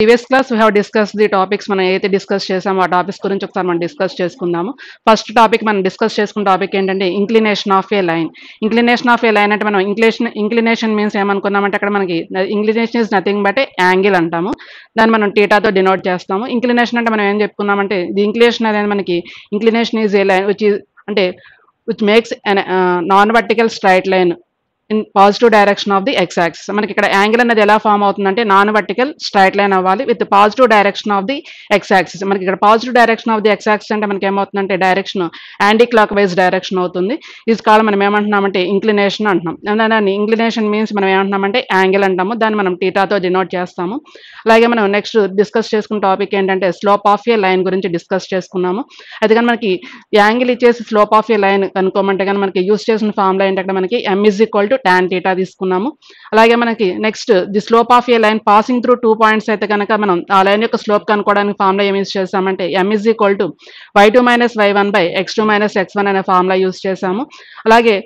Previous class we have discuss the topics మనం ఏదైతే discuss చేసామో ఆ టాపిక్స్ గురించి ఒకసారి మనం డిస్కస్ చేసుకుందాము ఫస్ట్ టాపిక్ మనం డిస్కస్ చేసుకున్న టాపిక్ ఏంటంటే inclination of a line inclination of a line అంటే మనం ఇంక్లినేషన్ ఇంక్లినేషన్ మీన్స్ ఏమనుకున్నామంటే అక్కడ మనకి inclination is nothing but angle అంటాము దాన్ని మనం టీటాతో డినోట్ చేస్తాము ఇంక్లినేషన్ అంటే మనం ఏం చెప్పుకున్నామంటే ది ఇంక్లినేషన్ అనేది మనకి inclination is a line which అంటే which makes non vertical straight line in positive direction of the x axis మనకి ఇక్కడ యాంగిల్ అనేది ఎలా ఫామ్ అవుతుందంటే నాన్ వర్టికల్ స్ట్రైట్ లైన్ అవ్వాలి with positive direction of the x axis మనకి ఇక్కడ positive direction of the x axis అంటే మనకి ఏమవుతుందంటే direction anticlockwise direction అవుతుంది ఇది కాల్ మనం ఏమంటున్నామంటే ఇంక్లినేషన్ అంటున్నాం దాన్ని ఇంక్లినేషన్ మీన్స్ మనం ఏమంటున్నామంటే యాంగిల్ అంటాము దాన్ని మనం టీటాతో డినోట్ చేస్తాము అలాగే మనం నెక్స్ట్ డిస్కస్ చేసుకున్న టాపిక్ ఏంటంటే స్లోప్ ఆఫ్ ఏ లైన్ గురించి డిస్కస్ చేసుకున్నాము అది కానీ మనకి యాంగిల్ ఇచ్చేసి స్లోప్ ఆఫ్ ఏ లైన్ కనుక్కోమంటే కానీ మనకి యూస్ చేసిన ఫార్ములా ఏంటంటే మనకి m is equal to tan theta తీసుకున్నాము అలాగే మనకి next the slope of a line passing through two points అయితే కనుక మనం ఆ లైన్ యొక్క స్లోప్ కనుక్కోవడానికి ఫార్ములా ఏం యూస్ చేసామంటే m is equal to why two minus why one by X two minus X one అనే ఫార్ములా యూస్ చేసాము అలాగే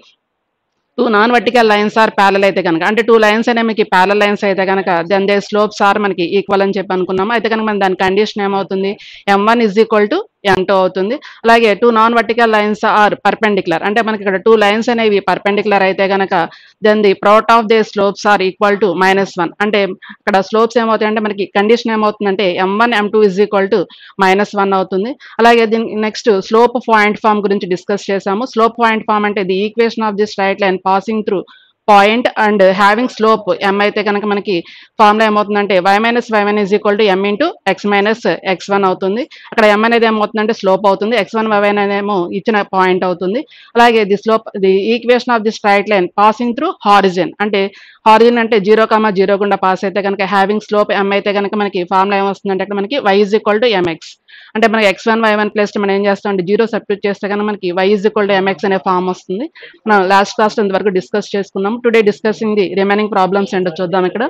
two non vertical lines are parallel అయితే కనుక అంటే టూ లైన్స్ అనే మీకు ప్యారల్ లైన్స్ అయితే కనుక దెన్ దే స్లోప్స్ ఆర్ మనకి ఈక్వల్ అని చెప్పి అనుకున్నాము అయితే కనుక మన దాని కండిషన్ ఏమవుతుంది m one is equal to m two అవుతుంది అలాగే two non vertical lines are perpendicular అంటే మనకి ఇక్కడ టూ లైన్స్ అనేవి పర్పెండిక్యులర్ అయితే కనుక then the product of they slopes are equal to minus one అంటే ఇక్కడ స్లోప్స్ ఏమవుతాయి అంటే మనకి కండిషన్ ఏమవుతుందంటే m one m two is equal to minus one అవుతుంది అలాగే దీని నెక్స్ట్ స్లోప్ పాయింట్ ఫామ్ గురించి డిస్కస్ చేసాము స్లోప్ పాయింట్ ఫామ్ అంటే the equation of the straight line passing through point and having slope m అయితే కనుక మనకి ఫార్ములా ఏమవుతుందంటే why minus why one is equal to M into X minus X one అవుతుంది అక్కడ m అనేది ఏమవుతుందంటే slope అవుతుంది ఎక్స్ వన్ వై వన్ అనేమో ఇచ్చిన పాయింట్ అవుతుంది అలాగే the slope the equation of the straight line passing through horizon అంటే హారిజన్ అంటే జీరో కామా జీరో గుండా పాస్ అయితే కనుక హ్యావింగ్ స్లోప్ ఎం అయితే కనుక మనకి ఫార్ములా ఏమొస్తుందంటే అక్కడ మనకి why is equal to m x అంటే మనకి X one why one plus మనం ఏం చేస్తాం అంటే జీరో సబ్స్టిట్యూట్ చేస్తే కనుక మనకి వై ఈజ్ ఈక్వల్ టు ఎంఎక్స్ అనే ఫామ్ వస్తుంది మనం లాస్ట్ క్లాస్ ఇంతవరకు డిస్కస్ చేసుకున్నాం today discussing the remaining problems ఏంటో చూద్దాం ఇక్కడ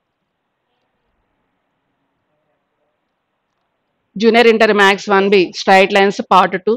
junior inter maths one B straight lines part two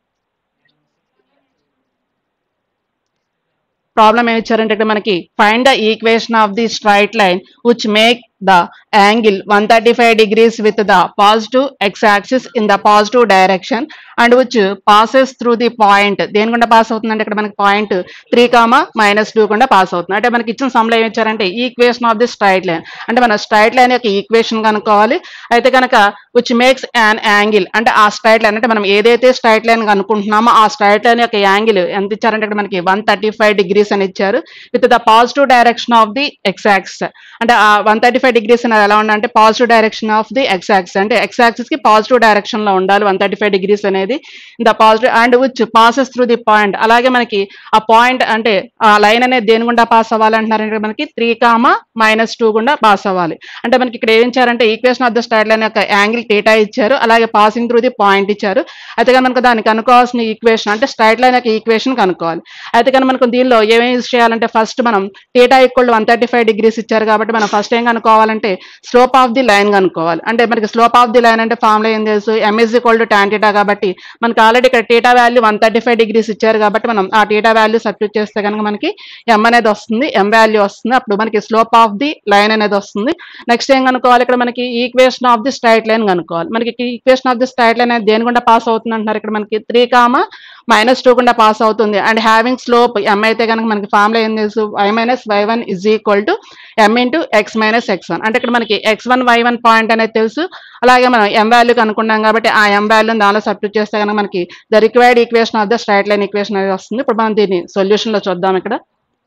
problem ఏమి ఇచ్చారంటే ఇక్కడ మనకి find the equation of the straight line which make the angle 135 degrees with the positive x-axis in the positive direction and which passes through the point దేని గుండా pass అవుతుందంటే ఇక్కడ మనకి point three comma minus two గుండా pass అవుతుంది అంటే మనకి ఇచ్చిన సమ్లో ఏం ఇచ్చారంటే equation of the straight line అంటే మన స్ట్రైట్ లైన్ యొక్క ఈక్వేషన్ కనుక్కోవాలి అయితే కనుక విచ్ మేక్స్ యాన్ యాంగిల్ అంటే ఆ స్ట్రైట్ లైన్ అంటే మనం ఏదైతే స్ట్రైట్ లైన్ అనుకుంటున్నామో ఆ స్ట్రైట్ లైన్ యొక్క యాంగిల్ ఎంత ఇచ్చారంటే ఇక్కడ మనకి వన్ థర్టీ ఫైవ్ డిగ్రీస్ అని ఇచ్చారు with the positive direction of the x axis అంటే ఆ వన్ థర్టీ ఫైవ్ డిగ్రీస్ అనేది ఎలా ఉండాలంటే positive direction of the x axis అంటే ఎక్స్ యాక్సిస్ కి పాజిటివ్ డైరెక్షన్ లో ఉండాలి వన్ థర్టీ ఫైవ్ డిగ్రీస్ అనేది the positive and which passes through the point అలాగే మనకి ఆ పాయింట్ అంటే ఆ లైన్ అనేది దేని గుండా పాస్ అవ్వాలి అంటున్నారంటే మనకి త్రీ కామా మైనస్ టూ గుండా పాస్ అవ్వాలి అంటే మనకి ఇక్కడ ఏం ఇచ్చారంటే equation of the straight line యొక్క యాంగిల్ టీటా ఇచ్చారు అలాగే పాసింగ్ త్రూ ది పాయింట్ ఇచ్చారు అయితే కానీ మనకు దానికి కనుక్కోవాల్సిన ఈక్వేషన్ అంటే స్ట్రైట్ లైన్ యొక్క ఈక్వేషన్ కనుక్కోవాలి అయితే కానీ మనకు దీనిలో ఏమేమి యూజ్ చేయాలంటే ఫస్ట్ మనం theta equal one thirty five degrees ఇచ్చారు కాబట్టి మనం ఫస్ట్ ఏం కనుక్కోవాలంటే స్లోప్ ఆఫ్ ది లైన్ కనుక్కోవాలి అంటే మనకి స్లోప్ ఆఫ్ ది లైన్ అంటే ఫార్ములా ఏం తెలుసు m is equal to tan theta కాబట్టి మనకి ఆల్రెడీ ఇక్కడ theta value one thirty five degrees ఇచ్చారు కాబట్టి మనం ఆ టీటా వాల్యూ సబ్స్టిట్యూట్ చేస్తే కనుక మనకి ఎం అనేది వస్తుంది ఎం వాల్యూ వస్తుంది అప్పుడు మనకి స్లోప్ ఆఫ్ ది లైన్ అనేది వస్తుంది నెక్స్ట్ ఏం కనుక్కోవాలి ఇక్కడ మనకి equation of the straight line కనుక్కోవాలి మనకి equation of the straight line అనేది దేని గుండా పాస్ అవుతుంది అంటున్నారు ఇక్కడ మనకి త్రీ కామా మైనస్ టూ గుండా పాస్ అవుతుంది అండ్ హ్యావింగ్ స్లోప్ ఎం అయితే కనుక మనకి ఫార్ములా ఏం తెలుసు y minus why one is equal to M into X minus X one అంటే ఇక్కడ మనకి X one why one point అనేది తెలుసు అలాగే మనం ఎం వాల్యూ కనుక్కున్నాం కాబట్టి ఆ ఎం వాల్యూని దానిలో సబ్స్టిట్యూట్ చేస్తే కనుక మనకి the required equation of the straight line equation అనేది వస్తుంది ఇప్పుడు మనం దీన్ని సొల్యూషన్ లో చూద్దాం ఇక్కడ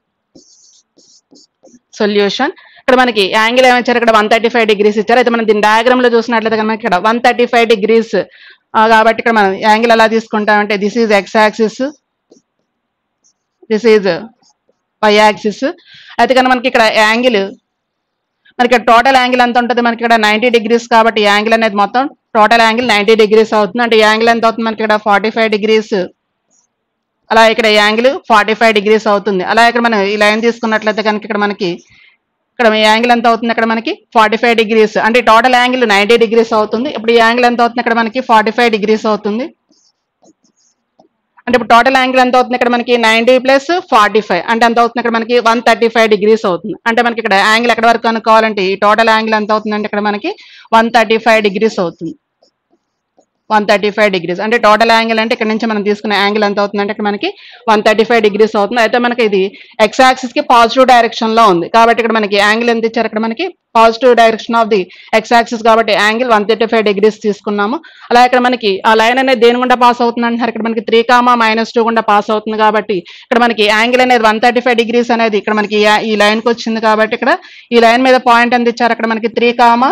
సొల్యూషన్ ఇక్కడ మనకి యాంగిల్ ఏమిచ్చారు ఇక్కడ వన్ థర్టీ ఫైవ్ డిగ్రీస్ ఇచ్చారు అయితే మనం దీని డయాగ్రామ్ లో చూసినట్లయితే కనుక ఇక్కడ వన్ థర్టీ ఫైవ్ డిగ్రీస్ కాబట్టి ఇక్కడ మనం యాంగిల్ ఎలా తీసుకుంటామంటే this is x axis this is y axis అయితే కనుక మనకి ఇక్కడ యాంగిల్ మనకి టోటల్ యాంగిల్ ఎంత ఉంటుంది మనకి ఇక్కడ నైంటీ డిగ్రీస్ కాబట్టి యాంగిల్ అనేది మొత్తం టోటల్ యాంగిల్ నైంటీ డిగ్రీస్ అవుతుంది అంటే యాంగిల్ ఎంత అవుతుంది మనకి ఇక్కడ ఫార్టీ ఫైవ్ డిగ్రీస్ అలా ఇక్కడ యాంగిల్ ఫార్టీ ఫైవ్ డిగ్రీస్ అవుతుంది అలా ఇక్కడ మనం ఈ లైన్ తీసుకున్నట్లయితే కనుక ఇక్కడ మనకి ఇక్కడ ఈ యాంగిల్ ఎంత అవుతుంది ఇక్కడ మనకి ఫార్టీ ఫైవ్ డిగ్రీస్ అంటే టోటల్ యాంగిల్ నైంటీ డిగ్రీస్ అవుతుంది ఇప్పుడు ఈ యాంగిల్ ఎంత అవుతుంది ఇక్కడ మనకి ఫార్టీ ఫైవ్ డిగ్రీస్ అవుతుంది అంటే ఇప్పుడు టోటల్ యాంగిల్ ఎంత అవుతుంది ఇక్కడ మనకి నైన్టీ ప్లస్ ఫార్టీ ఫైవ్ అంటే ఎంత అవుతుంది ఇక్కడ మనకి వన్ థర్టీ ఫైవ్ డిగ్రీస్ అవుతుంది అంటే మనకి ఇక్కడ యాంగిల్ ఎక్కడ వరకు కనుక్కోవాలంటే ఈ టోటల్ యాంగిల్ ఎంత అవుతుందంటే ఇక్కడ మనకి వన్ థర్టీ ఫైవ్ డిగ్రీస్ అవుతుంది వన్ థర్టీ ఫైవ్ డిగ్రీస్ అంటే టోటల్ యాంగిల్ అంటే ఇక్కడ నుంచి మనం తీసుకునే యాంగిల్ ఎంత అవుతుందంటే ఇక్కడ మనకి వన్ థర్టీ ఫైవ్ డిగ్రీస్ అవుతుంది అయితే మనకి ఇది ఎక్స్ యాక్సిస్ కి పాజిటివ్ డైరెక్షన్ లో ఉంది కాబట్టి ఇక్కడ మనకి యాంగిల్ ఎంత ఇచ్చారు ఇక్కడ మనకి positive direction of the x axis కాబట్టి angle one thirty five degrees తీసుకున్నాము అలా ఇక్కడ మనకి ఆ లైన్ అనేది దేని గుండా పాస్ అవుతుంది అంటున్నారు ఇక్కడ మనకి త్రీ కామా మైనస్ టూ గుండా పాస్ అవుతుంది కాబట్టి ఇక్కడ మనకి యాంగిల్ అనేది వన్ థర్టీ ఫైవ్ డిగ్రీస్ అనేది ఇక్కడ మనకి ఈ- ఈ లైన్ కి వచ్చింది కాబట్టి ఇక్కడ ఈ లైన్ మీద పాయింట్ ఎంత ఇచ్చారు అక్కడ మనకి త్రీ కామా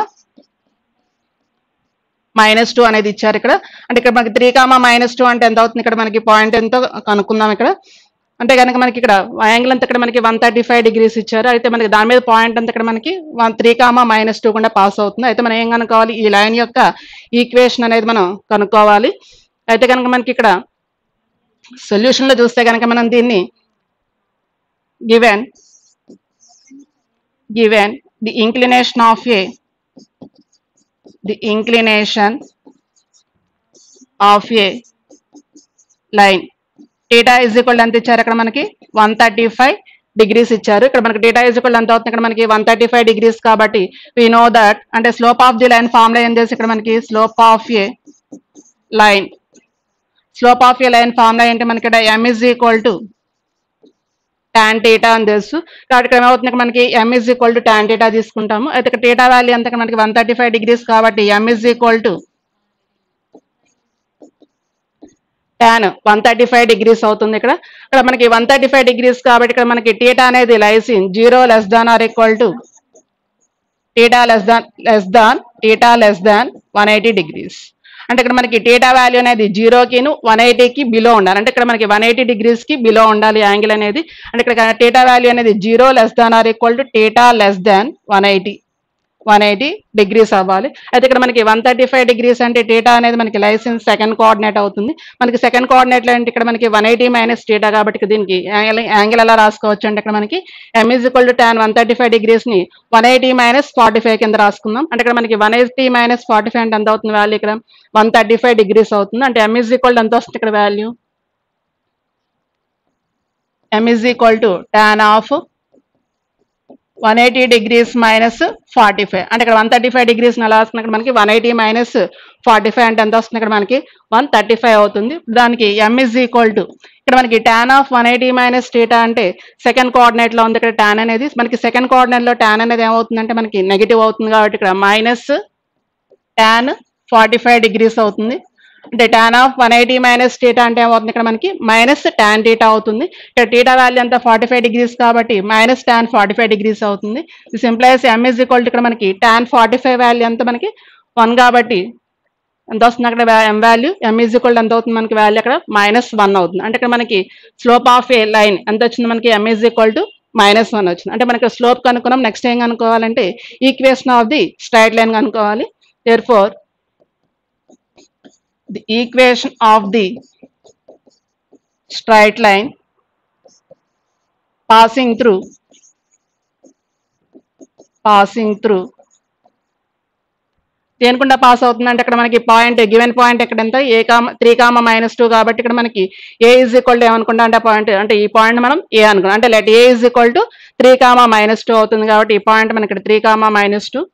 మైనస్ టూ అనేది ఇచ్చారు ఇక్కడ అంటే ఇక్కడ మనకి త్రీ కామా మైనస్ టూ అంటే ఎంత అవుతుంది ఇక్కడ మనకి పాయింట్ ఎంతో కనుక్కుందాం ఇక్కడ అంటే కనుక మనకి ఇక్కడ యాంగిల్ అంతా ఇక్కడ మనకి వన్ థర్టీ ఫైవ్ డిగ్రీస్ ఇచ్చారు అయితే మనకి దాని మీద పాయింట్ అంతా ఇక్కడ మనకి one three comma minus two కూడా పాస్ అవుతుంది అయితే మనం ఏం కనుక్కోవాలి ఈ లైన్ యొక్క ఈక్వేషన్ అనేది మనం కనుక్కోవాలి అయితే కనుక మనకి ఇక్కడ సొల్యూషన్ లో చూస్తే కనుక మనం దీన్ని given given the inclination of a the inclination of a line theta is equal to ఎంత ఇచ్చారు అక్కడ మనకి వన్ థర్టీ ఫైవ్ డిగ్రీస్ ఇచ్చారు ఇక్కడ మనకి డేటా ఈజ్ ఈక్వల్ ఎంత అవుతుంది ఇక్కడ మనకి వన్ థర్టీ ఫైవ్ డిగ్రీస్ కాబట్టి వి నో దట్ అంటే slope of the line formula ఏం చేసి ఇక్కడ మనకి slope of a line slope of a line formula ఏంటి మనకి ఇక్కడ m is equal to tan theta అని తెలుసు కాబట్టి ఇక్కడ ఏమవుతుంది ఇక్కడ మనకి m is equal to tan theta తీసుకుంటాము అయితే ఇక్కడ టీటా వాల్యూ ఎంత ఇక్కడ మనకి వన్ థర్టీ ఫైవ్ డిగ్రీస్ కాబట్టి m is equal to tan one thirty five degrees అవుతుంది ఇక్కడ ఇక్కడ మనకి వన్ థర్టీ ఫైవ్ డిగ్రీస్ కాబట్టి ఇక్కడ మనకి టీటా అనేది lies in zero less than or equal to theta less than less than theta less than one eighty degrees అంటే ఇక్కడ మనకి టీటా వాల్యూ అనేది జీరోకిను వన్ ఎయిటీకి బిలో ఉండాలి అంటే ఇక్కడ మనకి వన్ ఎయిటీ డిగ్రీస్ కి బిలో ఉండాలి యాంగిల్ అనేది అంటే ఇక్కడ టీటా వాల్యూ అనేది zero less than or equal to theta less than one eighty one eighty degrees అవ్వాలి అయితే ఇక్కడ మనకి వన్ థర్టీ ఫైవ్ డిగ్రీస్ అంటే టీటా అనేది మనకి లైసెన్స్ సెకండ్ కోఆర్డినేట్ అవుతుంది మనకి సెకండ్ కోఆర్డినేట్ అంటే ఇక్కడ మనకి వన్ ఎయిటీ మైనస్ టీటా కాబట్టి ఇక్కడ దీనికి యాంగిల్ యాంగిల్ ఎలా రాసుకోవచ్చు అంటే ఇక్కడ మనకి m is equal to tan one thirty five degrees ని one eighty minus forty five కింద రాసుకుందాం అంటే ఇక్కడ మనకి one eighty minus forty five అంటే ఎంత అవుతుంది వాల్యూ ఇక్కడ వన్ థర్టీ ఫైవ్ డిగ్రీస్ అవుతుంది అంటే ఎం ఇజ్ ఈక్వల్ ఎంత వస్తుంది ఇక్కడ value m is equal to tan of one eighty degrees minus forty five అంటే ఇక్కడ వన్ థర్టీ ఫైవ్ డిగ్రీస్ ఎలా వస్తుంది ఇక్కడ మనకి one eighty minus forty five అంటే ఎంత వస్తుంది ఇక్కడ మనకి వన్ థర్టీ ఫైవ్ అవుతుంది దానికి ఎం ఇస్ ఈక్వల్ టు ఇక్కడ మనకి tan of one eighty minus theta అంటే సెకండ్ కోఆర్డినేట్ లో ఉంది ఇక్కడ టాన్ అనేది మనకి సెకండ్ కోఆర్డినేట్ లో టాన్ అనేది ఏమవుతుందంటే మనకి నెగిటివ్ అవుతుంది కాబట్టి ఇక్కడ minus tan forty five degrees అవుతుంది అంటే tan of one eighty minus theta అంటే ఏమవుతుంది ఇక్కడ మనకి మైనస్ టాన్ టీటా అవుతుంది ఇక్కడ టీటా వాల్యూ అంతా ఫార్టీ ఫైవ్ డిగ్రీస్ కాబట్టి minus tan forty five degrees అవుతుంది this implies m is equal to ఇక్కడ మనకి టాన్ ఫార్టీ ఫైవ్ వాల్యూ అంతా మనకి వన్ కాబట్టి ఎంత వస్తుంది అక్కడ m value m is equal ఎంత అవుతుంది మనకి వాల్యూ అక్కడ మైనస్ వన్ అవుతుంది అంటే ఇక్కడ మనకి స్లోప్ ఆఫ్ ఏ లైన్ ఎంత వచ్చింది మనకి m is equal to minus one వచ్చింది అంటే మనకి స్లోప్ కనుక్కున్నాం నెక్స్ట్ ఏం కనుక్కోవాలంటే equation of the straight line కనుక్కోవాలి therefore the equation of the straight line passing through passing through దేనికుండా పాస్ అవుతుంది అంటే ఇక్కడ మనకి పాయింట్ గివెన్ పాయింట్ ఎక్కడ ఎంత a comma three comma minus two కాబట్టి ఇక్కడ మనకి ఏ ఈజ్ ఈక్వల్ టు ఏమనుకుంటా అంటే పాయింట్ అంటే ఈ పాయింట్ మనం ఏ అనుకున్నాం అంటే let a is equal to three comma minus two అవుతుంది కాబట్టి ఈ పాయింట్ మనకి ఇక్కడ three comma minus two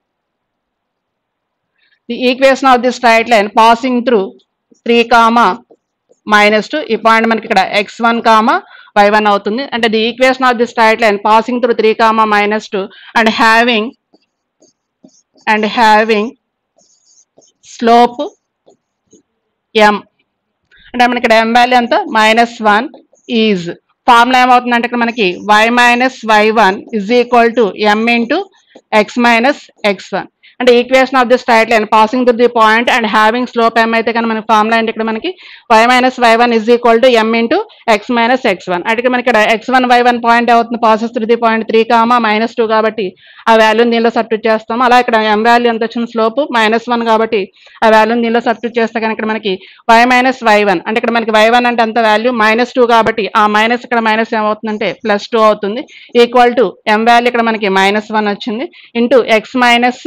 the equation of the straight line passing through three comma minus two ఈ పాయింట్ మనకి ఇక్కడ X one comma why one అవుతుంది అంటే the equation of the straight line passing through three comma minus two and having and having slope m అంటే మనకి ఇక్కడ m value ఎంత minus one is formula ఏమవుతుందంటే ఇక్కడ మనకి why minus why one is equal to M into X minus X one అంటే equation of the straight line passing through the point and having slope m అయితే కానీ మనకి formula అంటే ఇక్కడ మనకి why minus why one is equal to M into X minus X one అంటే మనకి ఇక్కడ X one why one point అవుతుంది passes through the point three comma minus two కాబట్టి ఆ వాల్యూని దీనిలో సబ్స్టిట్యూట్ చేస్తాం అలా ఇక్కడ ఎం వాల్యూ ఎంత వచ్చిన స్లోప్ మైనస్ వన్ కాబట్టి ఆ వాల్యూని దీనిలో సబ్స్టిట్యూట్ చేస్తే కనుక ఇక్కడ మనకి వై మైనస్ వై వన్ అంటే ఇక్కడ మనకి వై వన్ అంటే ఎంత వాల్యూ మైనస్ టూ కాబట్టి ఆ మైనస్ ఇక్కడ మైనస్ ఏమవుతుందంటే ప్లస్ టూ అవుతుంది ఈక్వల్ టు ఎం వాల్యూ ఇక్కడ మనకి మైనస్ వన్ వచ్చింది into X minus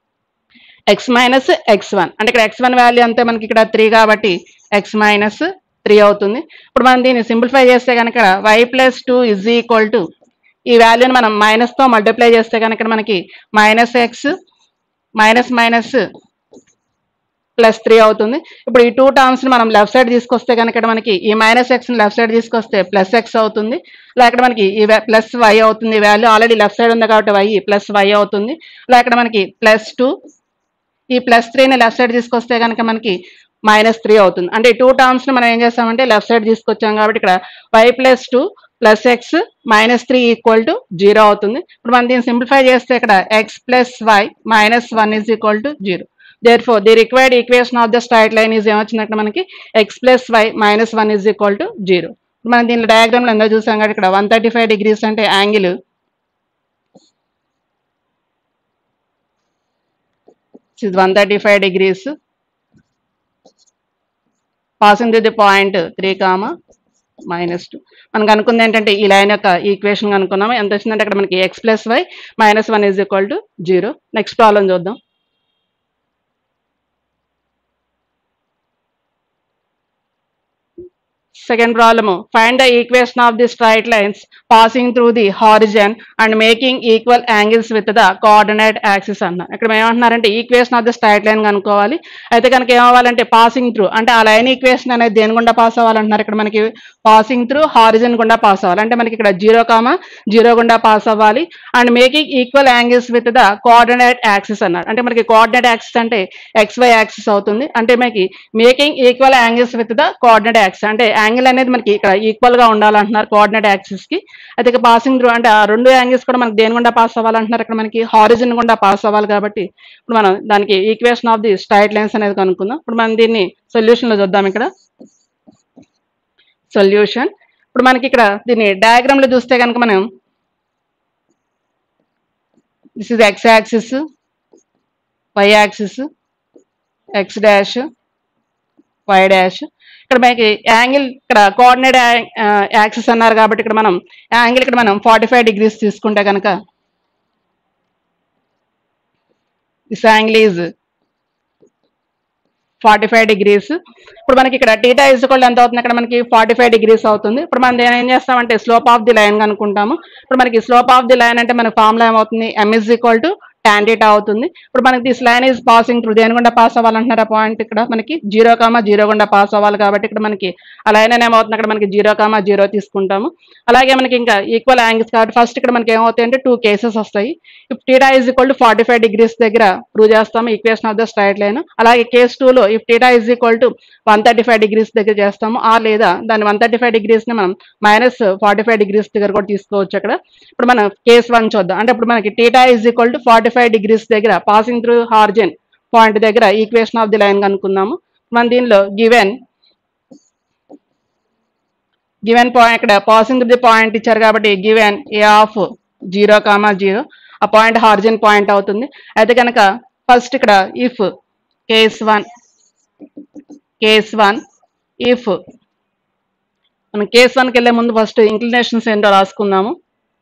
x minus X one అంటే ఇక్కడ ఎక్స్ వన్ వాల్యూ అంతే మనకి ఇక్కడ త్రీ కాబట్టి ఎక్స్ మైనస్ త్రీ అవుతుంది ఇప్పుడు మనం దీన్ని సింప్లిఫై చేస్తే కనుక y plus two is equal to ఈ వాల్యూని మనం మైనస్తో మల్టిప్లై చేస్తే కనుక మనకి minus x minus minus plus three అవుతుంది ఇప్పుడు ఈ టూ టర్మ్స్ని మనం లెఫ్ట్ సైడ్ తీసుకొస్తే కనుక మనకి ఈ మైనస్ ఎక్స్ని లెఫ్ట్ సైడ్ తీసుకొస్తే ప్లస్ ఎక్స్ అవుతుంది లేకపోతే మనకి ఈ ప్లస్ వై అవుతుంది వాల్యూ ఆల్రెడీ లెఫ్ట్ సైడ్ ఉంది కాబట్టి వై ప్లస్ వై అవుతుంది లేకపోతే మనకి ప్లస్ టూ ఈ ప్లస్ త్రీని లెఫ్ట్ సైడ్ తీసుకొస్తే కనుక మనకి మైనస్ త్రీ అవుతుంది అంటే ఈ టూ టర్మ్స్ని మనం ఏం చేస్తామంటే లెఫ్ట్ సైడ్ తీసుకొచ్చాం కాబట్టి ఇక్కడ y plus two plus x minus three equal to zero అవుతుంది ఇప్పుడు మనం దీన్ని సింప్లిఫై చేస్తే ఇక్కడ x plus y minus one is equal to zero therefore the required equation of the straight line is ఏమొచ్చినట్టు మనకి x plus y minus one is equal to zero మనం దీనిలో డయాగ్రామ్లో ఎంతో చూసాం కాబట్టి ఇక్కడ వన్ థర్టీ ఫైవ్ డిగ్రీస్ అంటే angle one thirty five degrees passing to the point three comma minus two మనకు అనుకుంది ఏంటంటే ఈ లైన్ యొక్క ఈక్వేషన్ అనుకున్నాము ఎంత వచ్చిందంటే అక్కడ మనకి x plus y minus one is equal to zero next problem చూద్దాం Second problem, find the equation of the straight lines passing through the horizon and making equal angles with the coordinate axis అన్న ఇక్కడ ఏమంటున్నారంటే equation of the straight line కనుక్కోవాలి అయితే కనుక ఏమవ్వాలంటే passing through అంటే ఆ line equation అనేది దేని గుండా పాస్ అవ్వాలంటున్నారు ఇక్కడ మనకి పాసింగ్ త్రూ హారిజన్ గుండా పాస్ అవ్వాలి అంటే మనకి ఇక్కడ జీరో కామా జీరో గుండా పాస్ అవ్వాలి and making equal angles with the coordinate axis అన్నారు అంటే మనకి కోఆర్డినేట్ యాక్సిస్ అంటే ఎక్స్ వై యాక్సిస్ అవుతుంది అంటే మనకి making equal angles with the coordinate axis అంటే యాంగిల్ అనేది మనకి ఇక్కడ ఈక్వల్ గా ఉండాలంటున్నారు కోఆర్డినేట్ యాక్సిస్ కి అయితే ఇక పాసింగ్ త్రూ అంటే ఆ రెండు యాంగిల్స్ కూడా మనకి దేని గుండా పాస్ అవ్వాలంటున్నారు ఇక్కడ మనకి హారిజన్ గుండా పాస్ అవ్వాలి కాబట్టి ఇప్పుడు మనం దానికి equation of the straight lines అనేది కనుక్కుందాం ఇప్పుడు మనం దీన్ని సొల్యూషన్ లో చూద్దాం ఇక్కడ సొల్యూషన్ ఇప్పుడు మనకి ఇక్కడ దీన్ని డయాగ్రామ్ లో చూస్తే కనుక మనం this is X axis why axis X dash why dash ఇక్కడ మనకి యాంగిల్ ఇక్కడ కోఆర్డినేట్ యాక్సిస్ అన్నారు కాబట్టి ఇక్కడ మనం యాంగిల్ ఇక్కడ మనం ఫార్టీ ఫైవ్ డిగ్రీస్ తీసుకుంటే కనుక this angle is forty five degrees ఇప్పుడు మనకి ఇక్కడ టీటా ఇజ్ కూడా ఎంత అవుతుంది ఇక్కడ మనకి ఫార్టీ ఫైవ్ డిగ్రీస్ అవుతుంది ఇప్పుడు మనం దేని ఏం చేస్తామంటే స్లోప్ ఆఫ్ ది లైన్ అనుకుంటాము ఇప్పుడు మనకి స్లోప్ ఆఫ్ ది లైన్ అంటే మన ఫార్ములా ఏమవుతుంది m is equal to tan theta అవుతుంది ఇప్పుడు మనకి this line is passing through దేని గుండా పాస్ అవ్వాలంటున్నారు ఆ పాయింట్ ఇక్కడ మనకి జీరో కామా జీరో గుండా పాస్ అవ్వాలి కాబట్టి ఇక్కడ మనకి ఆ లైన్ అని ఏమవుతుంది అక్కడ మనకి జీరో కామా జీరో తీసుకుంటాము అలాగే మనకి ఇంకా ఈక్వల్ యాంగిల్స్ కాబట్టి ఫస్ట్ ఇక్కడ మనకి ఏమవుతాయి అంటే టూ కేసెస్ వస్తాయి if theta is equal to forty five degrees దగ్గర ప్రూవ్ చేస్తాము equation of the straight line అలాగే కేస్ టూలో if theta is equal to one thirty five degrees దగ్గర చేస్తాము ఆ లేదా దాన్ని వన్ థర్టీ ఫైవ్ డిగ్రీస్ని మనం మైనస్ ఫార్టీ ఫైవ్ డిగ్రీస్ దగ్గర కూడా తీసుకోవచ్చు అక్కడ ఇప్పుడు మనం కేస్ వన్ చూద్దాం అంటే ఇప్పుడు మనకి theta is equal to forty five degrees దగ్గర పాసింగ్ త్రూ హార్జన్ పాయింట్ దగ్గర ఈక్వేషన్ ఆఫ్ ది లైన్ కనుక్కుందాము మనం దీనిలో గివెన్ గివెన్ పాయింట్ ఇక్కడ పాసింగ్ ది పాయింట్ ఇచ్చారు కాబట్టి given a of zero comma zero ఆ పాయింట్ హార్జన్ పాయింట్ అవుతుంది అయితే కనుక ఫస్ట్ ఇక్కడ if case one case one if మనం కేస్ వన్కి వెళ్ళే ముందు ఫస్ట్ ఇంక్లినేషన్స్ ఏంటో రాసుకుందాము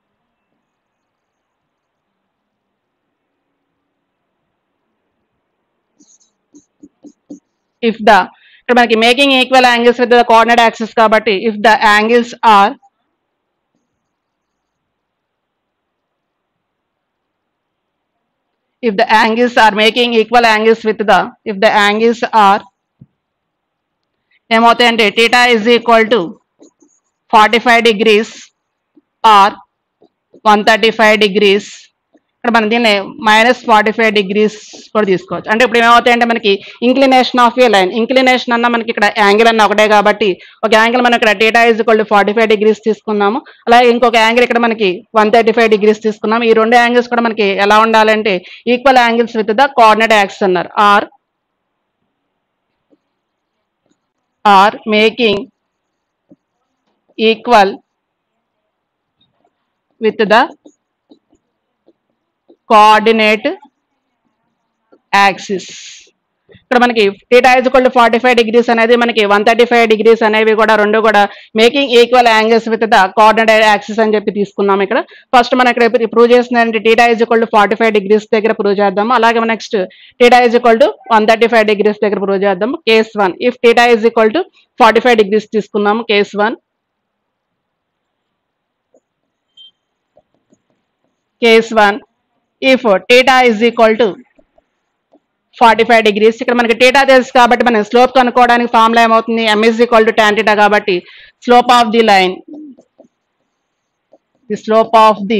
ఇఫ్ ద ఇక్కడ మనకి making equal angles with the coordinate axis కాబట్టి if the angles are if the angles are making equal angles with the if the angles are ఏమవుతాయంటే theta is equal to forty five degrees or one thirty five degrees ఇక్కడ మనం దీన్ని minus forty five degrees కూడా తీసుకోవచ్చు అంటే ఇప్పుడు ఏమవుతాయంటే మనకి inclination of a line inclination అన్న మనకి ఇక్కడ యాంగిల్ అన్న ఒకటే కాబట్టి ఒక యాంగిల్ మనం ఇక్కడ theta is equal to forty five degrees తీసుకున్నాము అలాగే ఇంకొక యాంగిల్ ఇక్కడ మనకి వన్ థర్టీ ఫైవ్ డిగ్రీస్ తీసుకున్నాము ఈ రెండు యాంగిల్స్ కూడా మనకి ఎలా ఉండాలంటే equal angles with the coordinate axis అన్నారు are are making equal with the coordinate axis ఇక్కడ మనకి theta is equal to forty five degrees అనేది మనకి వన్ థర్టీ ఫైవ్ డిగ్రీస్ అనేవి కూడా రెండు కూడా making equal angles with the coordinate axis అని చెప్పి తీసుకున్నాం ఇక్కడ ఫస్ట్ మనం ఇక్కడ ప్రూవ్ చేసిందంటే theta is equal to forty five degrees దగ్గర ప్రూవ్ చేద్దాము అలాగే next theta is equal to one thirty five degrees దగ్గర ప్రూవ్ చేద్దాము case one if theta is equal to forty five degrees తీసుకున్నాము case one case one if theta is equal to forty five degrees ఇక్కడ మనకి theta తెలుసు కాబట్టి మనం slope కనుక్కోవడానికి formula ఏమవుతుంది m is equal to tan theta కాబట్టి slope of the line the slope of the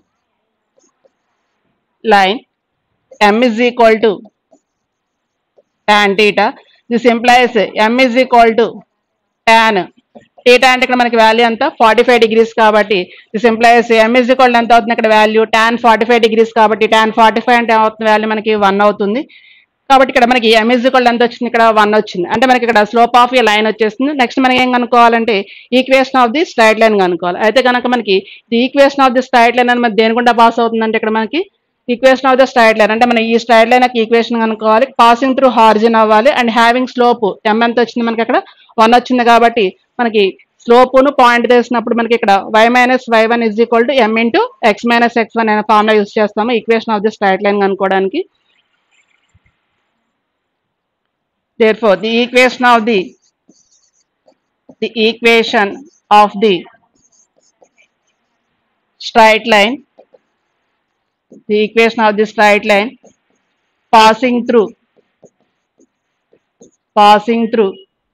line m is equal to tan theta this implies m is equal to tan theta అంటే ఇక్కడ మనకి value ఎంత forty five degrees కాబట్టి this implies m is equal ఎంత అవుతుంది ఇక్కడ value tan forty five degrees కాబట్టి tan forty five అంటే అవుతుంది వాల్యూ మనకి వన్ అవుతుంది కాబట్టి ఇక్కడ మనకి ఎం ఈజ్ ఈక్వల్ ఎంత వచ్చింది ఇక్కడ వన్ వచ్చింది అంటే మనకి ఇక్కడ స్లోప్ ఆఫ్ ఈ లైన్ వచ్చేస్తుంది నెక్స్ట్ మనం ఏం కనుక్కోవాలంటే equation of the straight line కనుక్కోవాలి అయితే కనుక మనకి the equation of the straight line అని మనకి దేని గుండా పాస్ అవుతుందంటే ఇక్కడ మనకి equation of the straight line అంటే మనం ఈ స్ట్రైట్ లైన్ యొక్క ఈక్వేషన్ కనుక్కోవాలి పాసింగ్ త్రూ హార్జిన్ అవ్వాలి అండ్ హ్యావింగ్ స్లోప్ ఎం ఎంత వచ్చింది మనకి అక్కడ వన్ వచ్చింది కాబట్టి మనకి స్లోపును పాయింట్ తెలిసినప్పుడు మనకి ఇక్కడ y minus why one is equal to M into X minus X one అనే ఫార్ములా యూస్ చేస్తాము equation of the straight line కనుక్కోవడానికి therefore the equation of the the equation of the straight line the equation of the straight line passing through passing through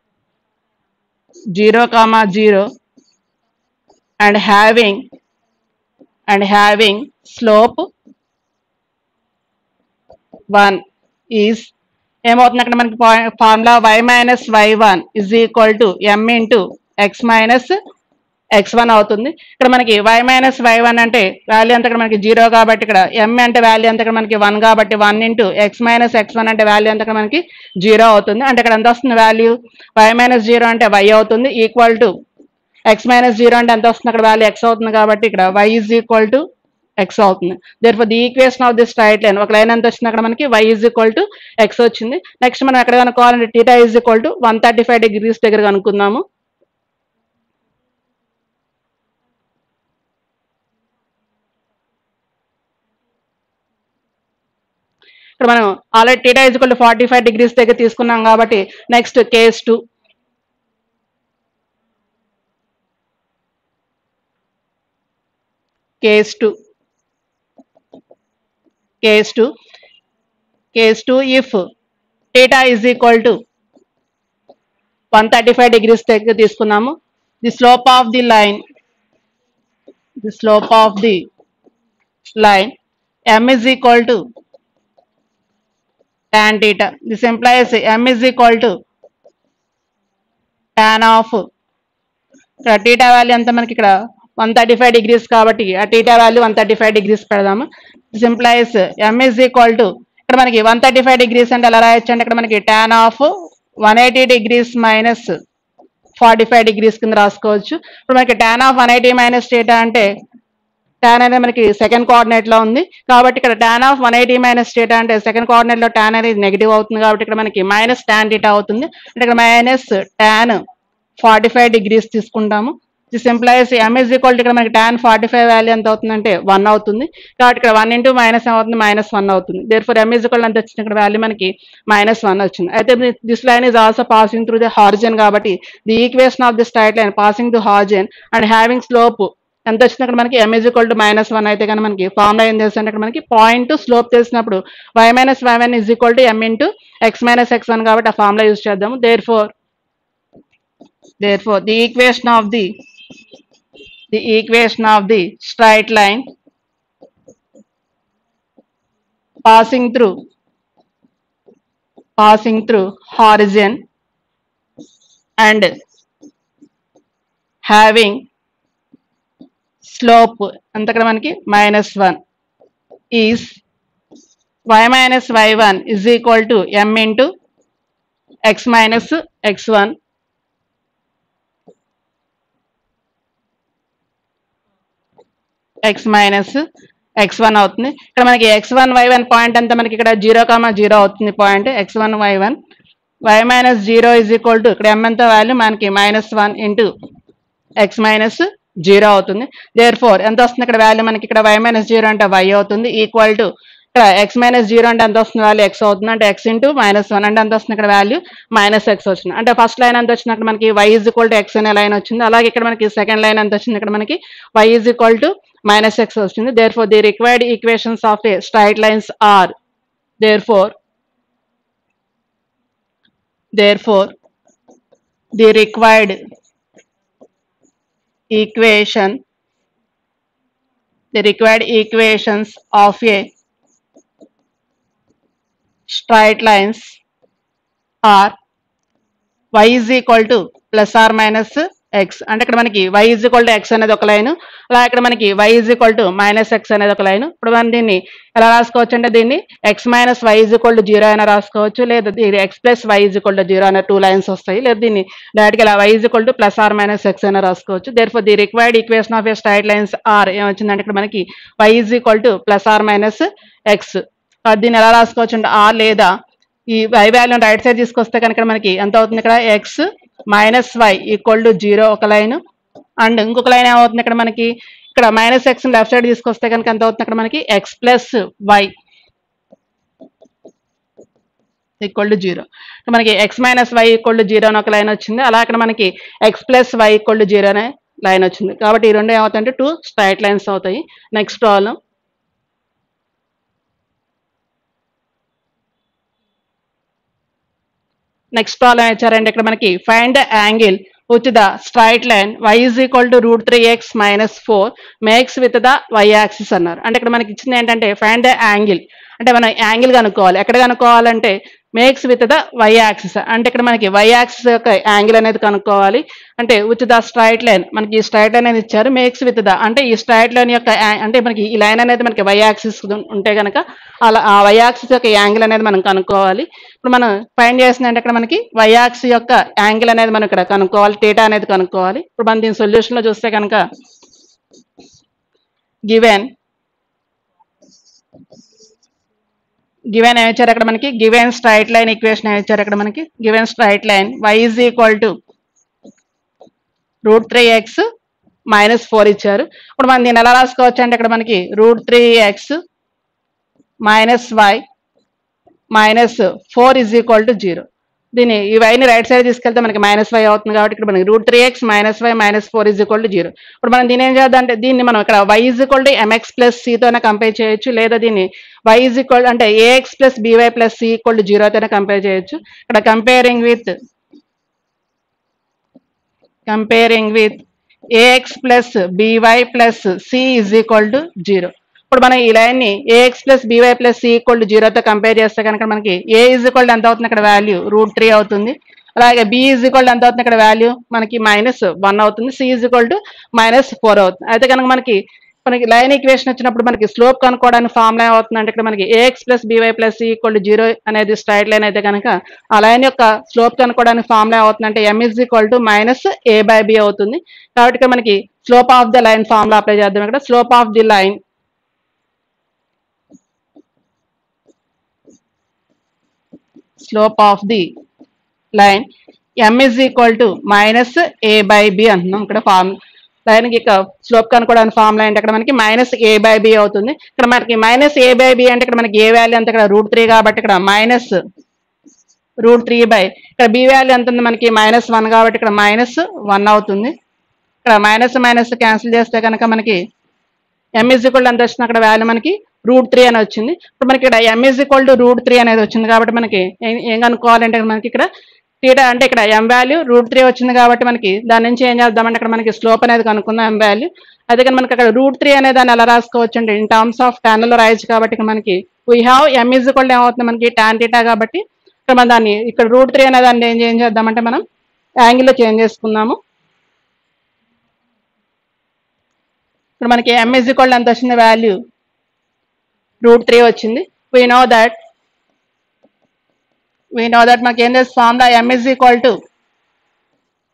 0 comma 0 and having and having slope 1 is ఏమవుతుంది అక్కడ మనకి formula y minus why one is equal to M into X minus X one అవుతుంది ఇక్కడ మనకి why minus why one అంటే value అంతా ఇక్కడ మనకి జీరో కాబట్టి ఇక్కడ ఎం అంటే వాల్యూ అంతా ఇక్కడ మనకి వన్ కాబట్టి one into X minus X one అంటే వాల్యూ అంతా ఇక్కడ మనకి జీరో అవుతుంది అంటే ఇక్కడ ఎంత వస్తుంది వాల్యూ వై మైనస్ జీరో అంటే వై అవుతుంది equal to x minus zero అంటే ఎంత వస్తుంది అక్కడ వాల్యూ ఎక్స్ అవుతుంది కాబట్టి ఇక్కడ y is equal to x అవుతుంది therefore the equation of the straight line ఒక లైన్ ఎంత వచ్చింది అక్కడ మనకి why is equal to x వచ్చింది నెక్స్ట్ మనం ఎక్కడ కనుక్కోవాలంటే theta is equal to one thirty five degrees దగ్గర కనుక్కుందాము ఇక్కడ మనం already theta is equal to forty five degrees దగ్గర తీసుకున్నాం కాబట్టి next case two case two case two case two if theta is equal to one thirty five degrees దగ్గర తీసుకున్నాము the slope of the line the slope of the line m is equal to tan theta. This implies m is equal to tan of ఇక్కడ theta value ఎంత మనకి ఇక్కడ one thirty five degrees కాబట్టి ఆ theta value one thirty five degrees పెడదాము this implies m is equal to ఇక్కడ మనకి one thirty five degrees అంటే ఎలా రాయొచ్చు అంటే ఇక్కడ మనకి tan of one eighty degrees minus forty five degrees కింద రాసుకోవచ్చు ఇప్పుడు మనకి tan of one eighty minus theta అంటే టాన్ అనేది మనకి సెకండ్ కోఆర్డినేట్ లో ఉంది కాబట్టి ఇక్కడ tan of one eighty minus theta అంటే సెకండ్ కోఆర్డినేట్ లో టాన్ అనేది నెగిటివ్ అవుతుంది కాబట్టి ఇక్కడ మనకి మైనస్ టాన్ టీటా అవుతుంది అంటే ఇక్కడ minus tan forty five degrees తీసుకుంటాము this implies m is equal ఇక్కడ మనకి టాన్ ఫార్టీ ఫైవ్ వాల్యూ ఎంత అవుతుందంటే వన్ అవుతుంది కాబట్టి ఇక్కడ వన్ ఇంటూ మైనస్ ఏమవుతుంది మైనస్ వన్ అవుతుంది therefore m is equal ఎంత వచ్చింది ఇక్కడ వాల్యూ మనకి మైనస్ వన్ వచ్చింది అయితే this line is also passing through the origin కాబట్టి the equation of the straight line passing the origin and having slope ఎంత వచ్చింది అక్కడ మనకి m is equal to minus one అయితే కానీ మనకి ఫార్ములా ఏం తెలుసు అంటే ఇక్కడ మనకి పాయింట్ స్లోప్ తెలిసినప్పుడు y minus why one is equal to M into X minus X one కాబట్టి ఆ ఫార్ములా యూజ్ చేద్దాము therefore therefore the equation of the the equation of the straight line passing through passing through origin and having slope అంత ఇక్కడ మనకి minus one is y minus why one is equal to M into X minus X one X minus X one అవుతుంది ఇక్కడ మనకి X one why one point అంతా మనకి ఇక్కడ zero comma zero అవుతుంది point x one why one why minus zero is equal to ఇక్కడ m ఎంత value మనకి minus one into X minus zero అవుతుంది దేర్ ఫోర్ ఎంత వస్తుంది ఇక్కడ వాల్యూ మనకి ఇక్కడ వై మైనస్ జీరో అంటే వై అవుతుంది ఈక్వల్ టు ఇక్కడ ఎక్స్ మైనస్ జీరో అంటే ఎంత వస్తుంది వాల్యూ ఎక్స్ అవుతుంది అంటే ఎక్స్ ఇంటూ మైనస్ వన్ అంటే ఎంత వస్తుంది ఇక్కడ వాల్యూ మైనస్ ఎక్స్ వచ్చింది అంటే ఫస్ట్ లైన్ ఎంత వచ్చింది అక్కడ మనకి why is equal to x అనే లైన్ వచ్చింది అలాగే ఇక్కడ మనకి సెకండ్ లైన్ ఎంత వచ్చింది ఇక్కడ మనకి why is equal to minus x వచ్చింది therefore the required equations of a straight lines are therefore therefore the required equation the required equations of a straight lines are y is equal to plus or minus x అంటే ఇక్కడ మనకి why is equal to x అనేది ఒక line అలా ఇక్కడ మనకి why is equal to minus x అనేది ఒక లైన్ ఇప్పుడు మనం దీన్ని ఎలా రాసుకోవచ్చు అంటే దీన్ని x minus y is equal to zero అయినా రాసుకోవచ్చు లేదా దీన్ని x plus y is equal to zero అనే టూ లైన్స్ వస్తాయి లేదా దీన్ని డైరెక్ట్గా ఇలా y is equal to plus or minus x అయినా రాసుకోవచ్చు therefore the required equation of a straight lines are ఏమొచ్చిందంటే ఇక్కడ మనకి why is equal to plus or minus x దీన్ని ఎలా రాసుకోవచ్చు అంటే ఆర్ లేదా ఈ వై వాల్యూ రైట్ సైడ్ తీసుకొస్తే కనుక మనకి ఎంత అవుతుంది ఇక్కడ x minus y equal to zero ఒక లైన్ అండ్ ఇంకొక లైన్ ఏమవుతుంది ఇక్కడ మనకి ఇక్కడ మైనస్ ఎక్స్ లెఫ్ట్ సైడ్ తీసుకొస్తే కనుక ఎంత అవుతుంది ఇక్కడ మనకి x plus y equal to zero మనకి x minus y equal to zero అని ఒక లైన్ వచ్చింది అలా అక్కడ మనకి x plus y equal to zero అనే లైన్ వచ్చింది కాబట్టి ఈ రెండు ఏమవుతాయంటే టూ స్ట్రైట్ లైన్స్ అవుతాయి నెక్స్ట్ ప్రాబ్లం నెక్స్ట్ ప్రాబ్లం ఇచ్చారంటే ఇక్కడ మనకి find the angle with the straight line y is equal to root three X minus four makes with the y axis అన్నారు అంటే ఇక్కడ మనకి ఇచ్చింది ఏంటంటే ఫైండ్ ద యాంగిల్ అంటే మనం యాంగిల్ కనుక్కోవాలి ఎక్కడ కనుక్కోవాలంటే makes with the y axis అంటే ఇక్కడ మనకి వై యాక్సిస్ యొక్క యాంగిల్ అనేది కనుక్కోవాలి అంటే విత్ ద స్ట్రైట్ లైన్ మనకి ఈ స్ట్రైట్ లైన్ అనేది ఇచ్చారు మేక్స్ విత్ ద అంటే ఈ స్ట్రైట్ లైన్ యొక్క యా- అంటే మనకి ఈ లైన్ అనేది మనకి వై యాక్సిస్ ఉంటే కనుక అలా ఆ వై యాక్సిస్ యొక్క యాంగిల్ అనేది మనం కనుక్కోవాలి ఇప్పుడు మనం ఫైండ్ చేసింది అంటే ఇక్కడ మనకి వై యాక్సిస్ యొక్క యాంగిల్ అనేది మనం ఇక్కడ కనుక్కోవాలి థీటా అనేది కనుక్కోవాలి ఇప్పుడు మనం దీని సొల్యూషన్ లో చూస్తే కనుక గివెన్ గివెన్ ఏమి ఇచ్చారు అక్కడ మనకి గివెన్ స్ట్రైట్ లైన్ ఈక్వేషన్ ఏమి ఇచ్చారు అక్కడ మనకి given straight line y is equal to root three X minus four ఇచ్చారు ఇప్పుడు మనం దీన్ని ఎలా రాసుకోవచ్చు అంటే ఇక్కడ మనకి root three X minus why minus four is equal to zero దీన్ని ఈ వైని రైట్ సైడ్ తీసుకెళ్తే మనకి మైనస్ వై అవుతుంది కాబట్టి ఇక్కడ మనకి root three X minus why minus four is equal to zero ఇప్పుడు మనం దీని ఏం చేద్దాం అంటే దీన్ని మనం ఇక్కడ y is equal to m x plus సితోనే కంపేర్ చేయొచ్చు లేదా దీన్ని వై ఇజ్ ఈక్వల్ అంటే a x plus b y plus c equal to జీరోతోనే కంపేర్ చేయొచ్చు ఇక్కడ comparing with comparing with a x plus b y plus c is equal to zero ఇప్పుడు మనం ఈ లైన్ ని a x plus b y plus c equal to జీరోతో compare చేస్తే కనుక మనకి ఏ ఇజ్ ఈక్వల్ ఎంత అవుతుంది ఇక్కడ వాల్యూ రూట్ త్రీ అవుతుంది అలాగే బి ఈజ్ ఈక్వల్ ఎంత అవుతుంది ఇక్కడ వాల్యూ మనకి మైనస్ వన్ అవుతుంది c is equal to minus four అవుతుంది అయితే కనుక మనకి మనకి లైన్ ఈక్వేషన్ వచ్చినప్పుడు మనకి స్లోప్ కనుక్కోవడానికి ఫార్ములా ఏమవుతుంది అంటే ఇక్కడ మనకి a x plus b y plus c equal to zero అనేది స్ట్రైట్ లైన్ అయితే కనుక ఆ లైన్ యొక్క స్లోప్ కనుక్కోవడానికి ఫార్ములా ఏమవుతుంది అంటే m is equal to minus a by b అవుతుంది కాబట్టి ఇక్కడ మనకి slope of the line formula apply చేద్దాం ఇక్కడ slope of the line slope of the line m is equal to minus a by b అంటున్నాం ఇక్కడ ఫార్మ్ లైన్కి ఇక స్లోప్ కనుక్కోవడానికి ఫార్ములా ఏంటి అక్కడ మనకి మైనస్ ఏ బై బి అవుతుంది ఇక్కడ మనకి మైనస్ ఏ బై బి అంటే ఇక్కడ మనకి ఏ వాల్యూ అంత ఇక్కడ రూట్ త్రీ కాబట్టి ఇక్కడ మైనస్ రూట్ త్రీ బై ఇక్కడ బి వాల్యూ ఎంత ఉంది మనకి మైనస్ వన్ కాబట్టి ఇక్కడ మైనస్ వన్ అవుతుంది ఇక్కడ మైనస్ మైనస్ క్యాన్సిల్ చేస్తే కనుక మనకి ఎం ఇజ్ ఈక్వల్ ఎంత వచ్చింది అక్కడ వాల్యూ మనకి రూట్ త్రీ అని వచ్చింది ఇప్పుడు మనకి ఇక్కడ M is equal to root three అనేది వచ్చింది కాబట్టి మనకి ఏం- ఏం కనుక్కోవాలంటే మనకి ఇక్కడ థీటా అంటే ఇక్కడ ఎం వాల్యూ రూట్ త్రీ వచ్చింది కాబట్టి మనకి దాని నుంచి ఏం చేద్దామంటే అక్కడ మనకి స్లోప్ అనేది కనుక్కుందాం ఎం వాల్యూ అదే కానీ మనకి అక్కడ రూట్ త్రీ అనే దాన్ని ఎలా రాసుకోవచ్చు అంటే ఇన్ టర్మ్స్ ఆఫ్ tan లో రాయొచ్చు కాబట్టి ఇక్కడ మనకి we have M is equal ఏమవుతుంది మనకి టాన్ థీటా కాబట్టి ఇక్కడ మనం దాన్ని ఇక్కడ రూట్ త్రీ అనే దాన్ని ఏం ఏం చేద్దామంటే మనం యాంగిల్లో చేంజ్ చేసుకుందాము ఇప్పుడు మనకి ఎం ఇజ్ ఈక్వల్ ఎంత వచ్చింది వాల్యూ రూట్ త్రీ వచ్చింది we know that we know that మనకి ఏం తెలుసు formula M is equal to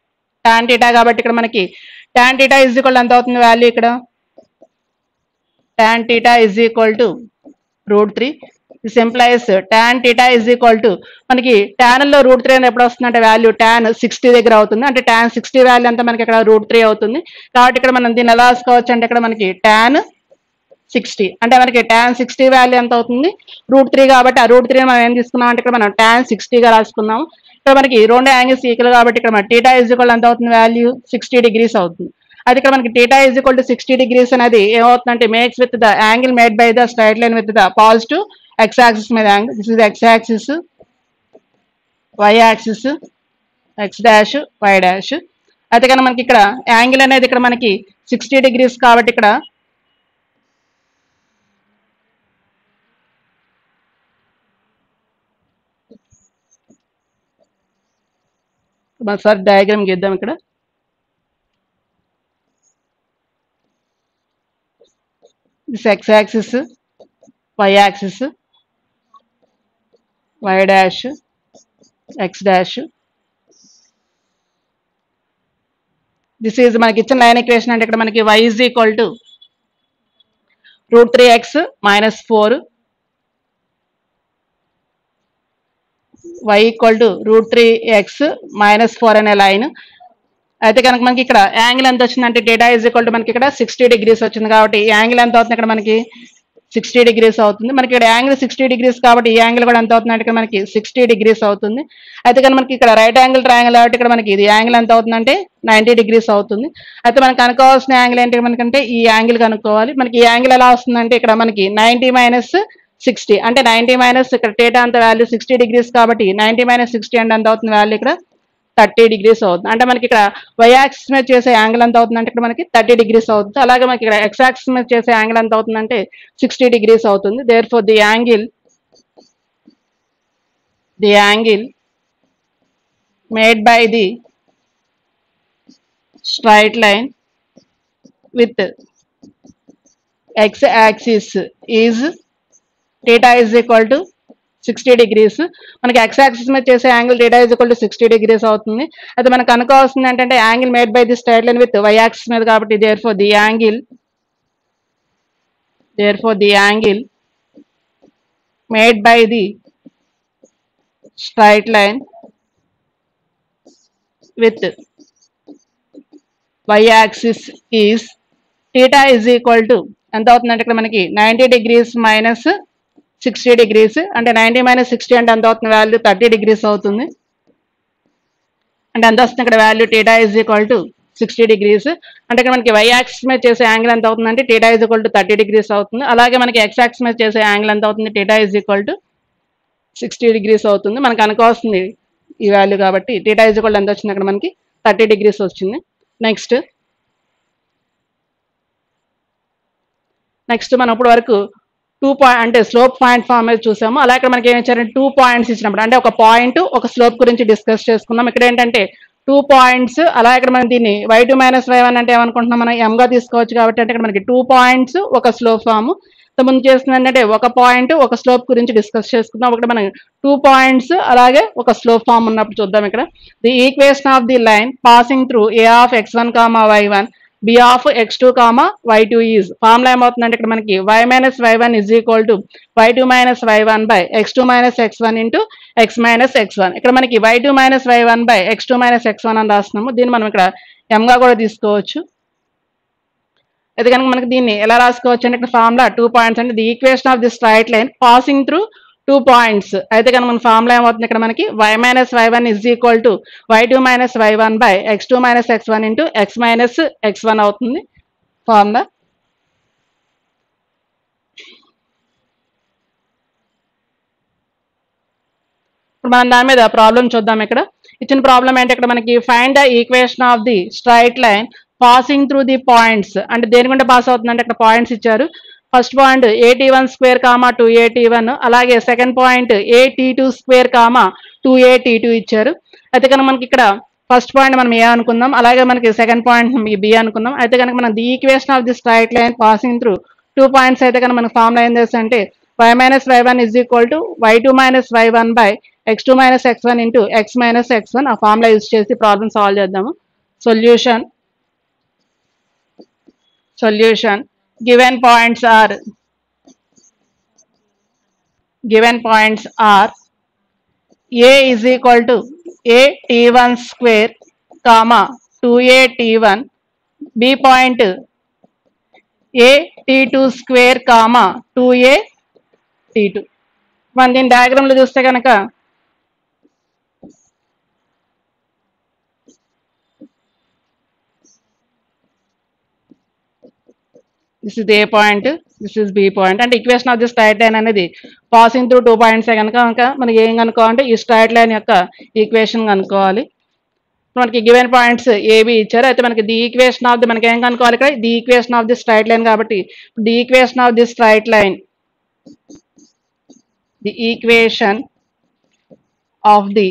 tan theta కాబట్టి ఇక్కడ మనకి టాన్ టీటా ఇజ్ ఈక్వల్ ఎంత అవుతుంది వాల్యూ ఇక్కడ tan theta is equal to root three this implies tan theta is equal to మనకి tan లో రూట్ త్రీ అని ఎప్పుడు వస్తుందంటే వాల్యూ tan సిక్స్టీ దగ్గర అవుతుంది అంటే tan సిక్స్టీ వాల్యూ అంతా మనకి ఇక్కడ రూట్ త్రీ అవుతుంది కాబట్టి ఇక్కడ మనం దీన్ని ఎలా రాసుకోవచ్చు అంటే ఇక్కడ మనకి tan సిక్స్టీ అంటే మనకి ట్యాన్ సిక్స్టీ వాల్యూ ఎంత అవుతుంది రూట్ త్రీ కాబట్టి ఆ రూట్ త్రీ మనం ఏం తీసుకున్నాం అంటే ఇక్కడ మనం ట్యాన్ సిక్స్టీగా రాసుకున్నాం ఇక్కడ మనకి రెండు యాంగిల్స్ ఈక్వల్ కాబట్టి ఇక్కడ మన టీటా ఈజ్ ఈక్వల్ ఎంత అవుతుంది వాల్యూ సిక్స్టీ డిగ్రీస్ అవుతుంది అది ఇక్కడ మనకి theta is equal to sixty degrees అనేది ఏమవుతుందంటే makes with the angle made by the straight line with the positive X axis మీద angle this is X axis why axis X dash why dash అయితే కనుక మనకి ఇక్కడ angle అనేది ఇక్కడ మనకి సిక్స్టీ డిగ్రీస్ కాబట్టి ఇక్కడ సార్ డయాగ్రామ్ గీద్దాం ఇక్కడ this X axis why axis Y dash X dash this is మనకి ఇచ్చిన లైన్ ఈక్వేషన్ అంటే ఇక్కడ మనకి why is equal to root three X minus four Y equal to root three X minus four అనే line అయితే కనుక మనకి ఇక్కడ యాంగిల్ ఎంత వచ్చిందంటే డేటా ఈజ్ ఈక్వల్ టు మనకి ఇక్కడ సిక్స్టీ డిగ్రీస్ వచ్చింది కాబట్టి ఈ యాంగిల్ ఎంత అవుతుంది ఇక్కడ మనకి సిక్స్టీ డిగ్రీస్ అవుతుంది మనకి ఇక్కడ యాంగిల్ సిక్స్టీ డిగ్రీస్ కాబట్టి ఈ యాంగిల్ కూడా ఎంత అవుతుంది అంటే ఇక్కడ మనకి సిక్స్టీ డిగ్రీస్ అవుతుంది అయితే కానీ మనకి ఇక్కడ రైట్ యాంగిల్ ట్రయాంగిల్ కాబట్టి ఇక్కడ మనకి ఇది యాంగిల్ ఎంత అవుతుందంటే నైంటీ డిగ్రీస్ అవుతుంది అయితే మనకి కనుక్కోవాల్సిన యాంగిల్ ఏంటి మనకంటే ఈ యాంగిల్ కనుక్కోవాలి మనకి ఈ యాంగిల్ ఎలా వస్తుందంటే ఇక్కడ మనకి నైంటీ మైనస్ సిక్స్టీ అంటే నైంటీ మైనస్ ఇక్కడ టేటా అంత వాల్యూ సిక్స్టీ డిగ్రీస్ కాబట్టి నైంటీ మైనస్ సిక్స్టీ అంటే ఎంత అవుతుంది వాల్యూ ఇక్కడ థర్టీ డిగ్రీస్ అవుతుంది అంటే మనకి ఇక్కడ వై యాక్సిస్ మీద చేసే యాంగిల్ ఎంత అవుతుంది అంటే ఇక్కడ మనకి థర్టీ డిగ్రీస్ అవుతుంది అలాగే మనకి ఇక్కడ ఎక్స్ యాక్సిస్ మీద చేసే యాంగిల్ ఎంత అవుతుంది అంటే సిక్స్టీ డిగ్రీస్ అవుతుంది therefore the angle the angle made by the straight line with X axis is theta is equal to sixty degrees మనకి ఎక్స్ యాక్సిస్ మీద చేసే angle theta is equal to sixty degrees అవుతుంది అయితే మనకు అనుకోవాల్సింది ఏంటంటే angle made by the straight line with Y axis మీద కాబట్టి therefore the angle therefore the angle made by the straight line with Y axis is theta is equal to ఎంత అవుతుందంటే ఇక్కడ మనకి ninety degrees minus sixty degrees అంటే ninety minus sixty అంటే ఎంత అవుతుంది వాల్యూ థర్టీ డిగ్రీస్ అవుతుంది అంటే ఎంత వస్తుంది ఇక్కడ value theta is equal to sixty degrees అంటే ఇక్కడ మనకి వై యాక్సిస్ మీద చేసే యాంగిల్ ఎంత అవుతుందంటే theta is equal to thirty degrees అవుతుంది అలాగే మనకి ఎక్స్ యాక్సిస్ మీద చేసే యాంగిల్ ఎంత అవుతుంది theta is equal to sixty degrees అవుతుంది మనకు అనుకోవాల్సింది ఈ వాల్యూ కాబట్టి టీటా ఇస్ ఈక్వల్ ఎంత వచ్చింది అక్కడ మనకి థర్టీ డిగ్రీస్ వచ్చింది నెక్స్ట్ నెక్స్ట్ మనం ఇప్పుడు వరకు టూ పాయింట్ అంటే స్లోప్ పాయింట్ ఫామ్ మీద చూసాము అలా ఇక్కడ మనకి ఏం ఇచ్చారంటే టూ పాయింట్స్ ఇచ్చినప్పుడు అంటే ఒక పాయింట్ ఒక స్లోప్ గురించి డిస్కస్ చేసుకున్నాం ఇక్కడ ఏంటంటే టూ పాయింట్స్ అలా ఇక్కడ మనం దీన్ని Y two minus why one అంటే ఏమనుకుంటున్నాం మనం M గా తీసుకోవచ్చు కాబట్టి అంటే ఇక్కడ మనకి టూ పాయింట్స్ ఒక స్లోప్ ఫామ్ ముందు చేస్తుంది ఏంటంటే ఒక పాయింట్ ఒక స్లోప్ గురించి డిస్కస్ చేసుకుందాం ఇక్కడ మనం టూ పాయింట్స్ అలాగే ఒక స్లోప్ ఫామ్ ఉన్నప్పుడు చూద్దాం ఇక్కడ the equation of the line passing through A of X one comma why one B of X two comma Y two is formula ఏమవుతుందంటే ఇక్కడ మనకి why minus why one is equal to why two minus why one by X two minus X one into X minus X one ఇక్కడ మనకి why two minus why one by X two minus X one అని రాస్తున్నాము దీన్ని మనం ఇక్కడ M గా కూడా తీసుకోవచ్చు అయితే కనుక మనకి దీన్ని ఎలా రాసుకోవచ్చు అంటే ఇక్కడ ఫార్ములా టూ పాయింట్స్ అంటే the equation of the straight line passing through two points అయితే కనుక మన ఫార్ములా ఏమవుతుంది ఇక్కడ మనకి why minus why one is equal to why two minus why one by X two minus X one into X minus X one అవుతుంది formula ఇప్పుడు మనం దాని మీద ప్రాబ్లం చూద్దాం ఇక్కడ ఇచ్చిన ప్రాబ్లం ఏంటి ఇక్కడ మనకి find the equation of the straight line passing through the points అంటే దేని గుండా పాస్ అవుతుందంటే ఇక్కడ పాయింట్స్ ఇచ్చారు first point A T one square comma two A T one అలాగే second point A T two square comma two A T two ఇచ్చారు అయితే కనుక మనకి ఇక్కడ ఫస్ట్ పాయింట్ మనం ఏ అనుకుందాం అలాగే మనకి సెకండ్ పాయింట్ బి అనుకుందాం అయితే కనుక మనం the equation of the straight line passing through two points అయితే కనుక మనకి ఫార్ములా ఏం చేస్తే అంటే Y minus why one is equal to why two minus why one by X two minus X one into X minus X one ఆ formula use చేసి problem solve చేద్దాము solution solution given points are given points are a is equal to a t1 square comma 2a t1 b point a t2 square comma 2a t2 మనం దీని diagram లో చూస్తే కనుక this is A point this is B point అంటే equation of the straight line అనేది passing through two points కనుక కనుక మనకి ఏం కనుక్కోవాలంటే ఈ స్ట్రైట్ లైన్ యొక్క ఈక్వేషన్ కనుక్కోవాలి మనకి గివెన్ పాయింట్స్ ఏబి ఇచ్చారు అయితే మనకి ది ఈక్వేషన్ ఆఫ్ ది మనకి ఏం కనుక్కోవాలి ఇక్కడ the equation of the straight line కాబట్టి the equation of the straight line the equation of the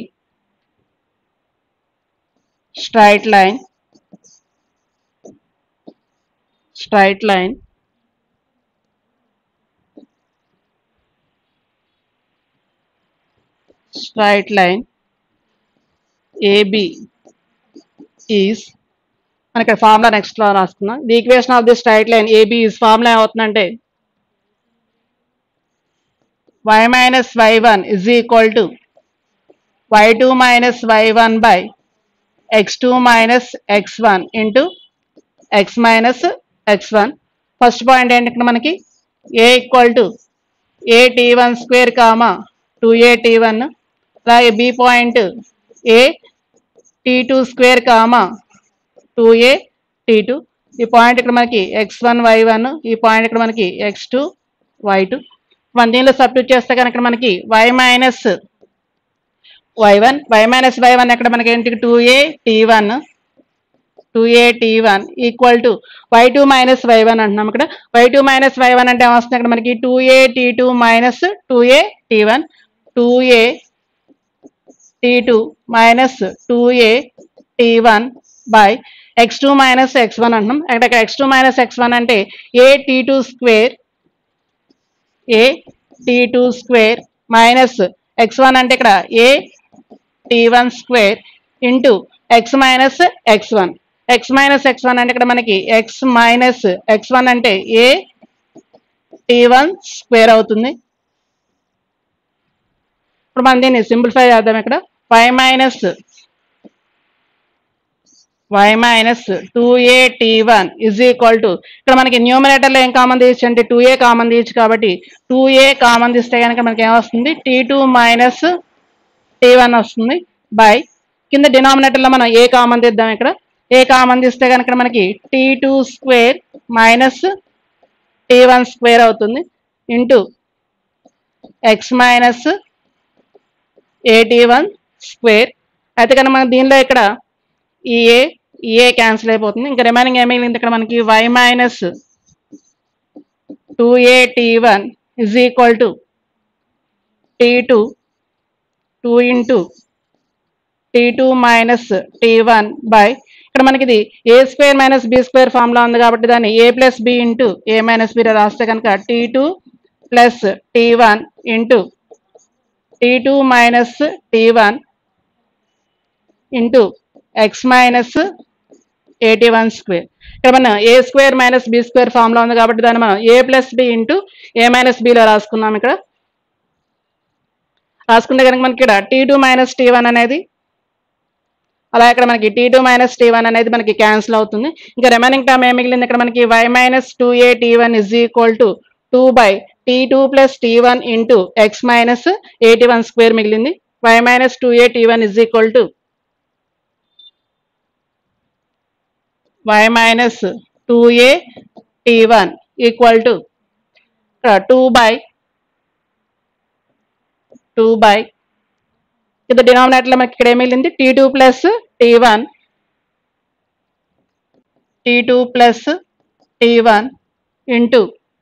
straight line straight line straight line AB is మనకి ఇక్కడ ఫార్ములా నెక్స్ట్ లో రాసుకున్నాం the equation of the straight line AB is formula ఏమవుతుందంటే why minus why one is equal to why two minus why one by X two minus X one into X minus X one first point ఏంటి ఇక్కడ మనకి A equal to A tea one square comma two A tea one అలాగే B point A T two square comma two A T two ఈ point ఇక్కడ మనకి X one why one ఈ point ఇక్కడ మనకి ఎక్స్ టూ వై టూ మన దీనిలో substitute చేస్తే కనుక మనకి why minus why one why minus why one ఎక్కడ మనకి ఏంటి two A tea one two A tea one equal to why two minus why one అంటున్నాం ఇక్కడ Y two minus why one అంటే ఏమొస్తుంది ఇక్కడ మనకి two A T two minus two A tea one two A T two minus two A tea one by X two minus X one అంటున్నాం ఇక్కడ X two minus X one అంటే A T two square A T two square minus X one అంటే ఇక్కడ A tea one square into X minus X one X minus X one అంటే ఇక్కడ మనకి x minus X one అంటే A tea one square అవుతుంది ఇప్పుడు మనం దీన్ని సింప్లిఫై చేద్దాం ఇక్కడ five minus why minus two A tea one is equal to ఇక్కడ మనకి న్యూమినేటర్లో ఏం కామన్ తీయచ్చు అంటే టూ ఏ కామన్ తీయచ్చు కాబట్టి టూ ఏ కామన్ తీస్తే కనుక మనకి ఏమొస్తుంది T two minus T one వస్తుంది బై కింద డినామినేటర్లో మనం ఏ కామన్ తీద్దాం ఇక్కడ ఏ కామన్ తీస్తే కనుక మనకి T two square minus T one square అవుతుంది into X minus A T one square అయితే కనుక మనకి దీనిలో ఇక్కడ ఈ ఏ ఈ ఏ క్యాన్సిల్ అయిపోతుంది ఇంకా రిమైనింగ్ ఏం మిగిలింది ఇక్కడ మనకి why minus two A tea one is equal to T two two into T two minus T one by ఇక్కడ మనకి ఇది A square minus B square formula ఉంది కాబట్టి దాన్ని A plus B into A minus B రాస్తే కనుక T two plus T one into T two minus T one into X minus eighty one square ఇక్కడ మనం A square minus B square formula ఉంది కాబట్టి దాన్ని మనం A plus B into A minus బిలో రాసుకున్నాం ఇక్కడ రాసుకుంటే కనుక మనకి ఇక్కడ T two minus T one అనేది అలా ఇక్కడ మనకి T two minus T one అనేది మనకి క్యాన్సిల్ అవుతుంది ఇంకా రిమైనింగ్ టర్మ్ ఏం మిగిలింది ఇక్కడ మనకి why minus two A tea one is equal to two by T two plus T one into X minus eighty one square మిగిలింది Y minus two A tea one is equal to Y minus two A tea one equal to two by two by ఇది డినామినేటర్లో మనకి ఇక్కడ ఏం మిగిలింది T two plus T one tea two plus T one into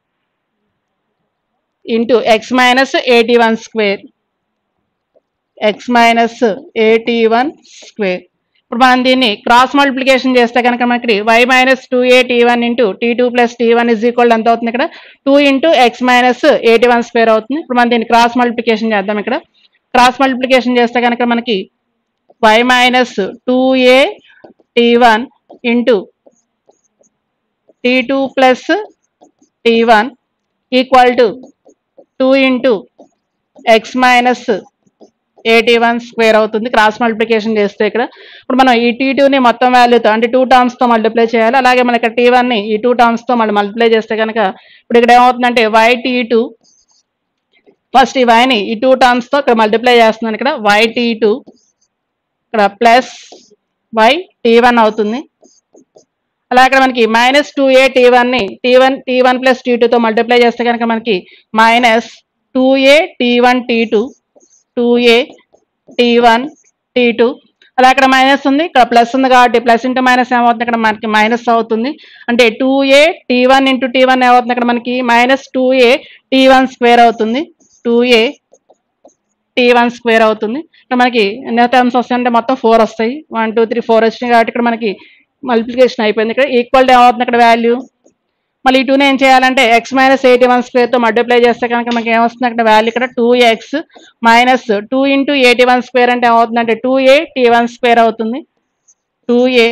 into X minus A T one square X minus A T one square ఇప్పుడు మనం దీన్ని cross multiplication చేస్తే కనుక మనకి why minus two A tea one into T two plus T one is equal ఎంత అవుతుంది ఇక్కడ two into X minus eighty one square అవుతుంది ఇప్పుడు మనం దీన్ని క్రాస్ మల్టిప్లికేషన్ చేద్దాం ఇక్కడ క్రాస్ మల్టిప్లికేషన్ చేస్తే కనుక మనకి why minus two A tea one into T two plus T one equal to two into X minus A T one square అవుతుంది క్రాస్ మల్టిప్లికేషన్ చేస్తే ఇక్కడ ఇప్పుడు మనం ఈ టీ టూని మొత్తం వాల్యూతో అంటే టూ టర్మ్స్తో మల్టిప్లై చేయాలి అలాగే మనకి టీ వన్ని ఈ టూ టర్మ్స్తో మళ్ళీ మల్టిప్లై చేస్తే కనుక ఇప్పుడు ఇక్కడ ఏమవుతుందంటే వై టీ టూ ఫస్ట్ ఈ వైని ఈ టూ టర్మ్స్తో ఇక్కడ మల్టిప్లై చేస్తున్నాను ఇక్కడ వై టీ టూ ఇక్కడ ప్లస్ వై టీ వన్ అవుతుంది అలా ఇక్కడ మనకి మైనస్ టూ ఏ టీ వన్ని T one T one plus T టూతో మల్టిప్లై చేస్తే కనుక మనకి మైనస్ టూ ఏ tea one tea two two ఏ టీ వన్ టీ టూ అలా అక్కడ మైనస్ ఉంది ఇక్కడ ప్లస్ ఉంది కాబట్టి ప్లస్ ఇంటూ మైనస్ ఏమవుతుంది ఇక్కడ మనకి మైనస్ అవుతుంది అంటే టూ ఏ tea one into t one ఏమవుతుంది ఇక్కడ మనకి మైనస్ టూ ఏ టీ వన్ స్క్వేర్ అవుతుంది టూ ఏ టీ వన్ స్క్వేర్ అవుతుంది ఇక్కడ మనకి ఎన్ని టర్మ్స్ వస్తాయంటే మొత్తం ఫోర్ వస్తాయి వన్ టూ త్రీ ఫోర్ వచ్చినాయి కాబట్టి ఇక్కడ మనకి మల్టిప్లికేషన్ అయిపోయింది ఇక్కడ ఈక్వల్ ఏమవుతుంది ఇక్కడ వాల్యూ మళ్ళీ ఈ టూని ఏం చేయాలంటే ఎక్స్ మైనస్ ఎయిటీ వన్ స్క్వేర్తో మల్టిప్లై చేస్తే కనుక మనకి ఏమొస్తుంది అక్కడ వాల్యూ ఇక్కడ two X minus two into eighty one square అంటే ఏమవుతుందంటే టూ ఏ టీ వన్ స్క్వేర్ అవుతుంది టూ ఏ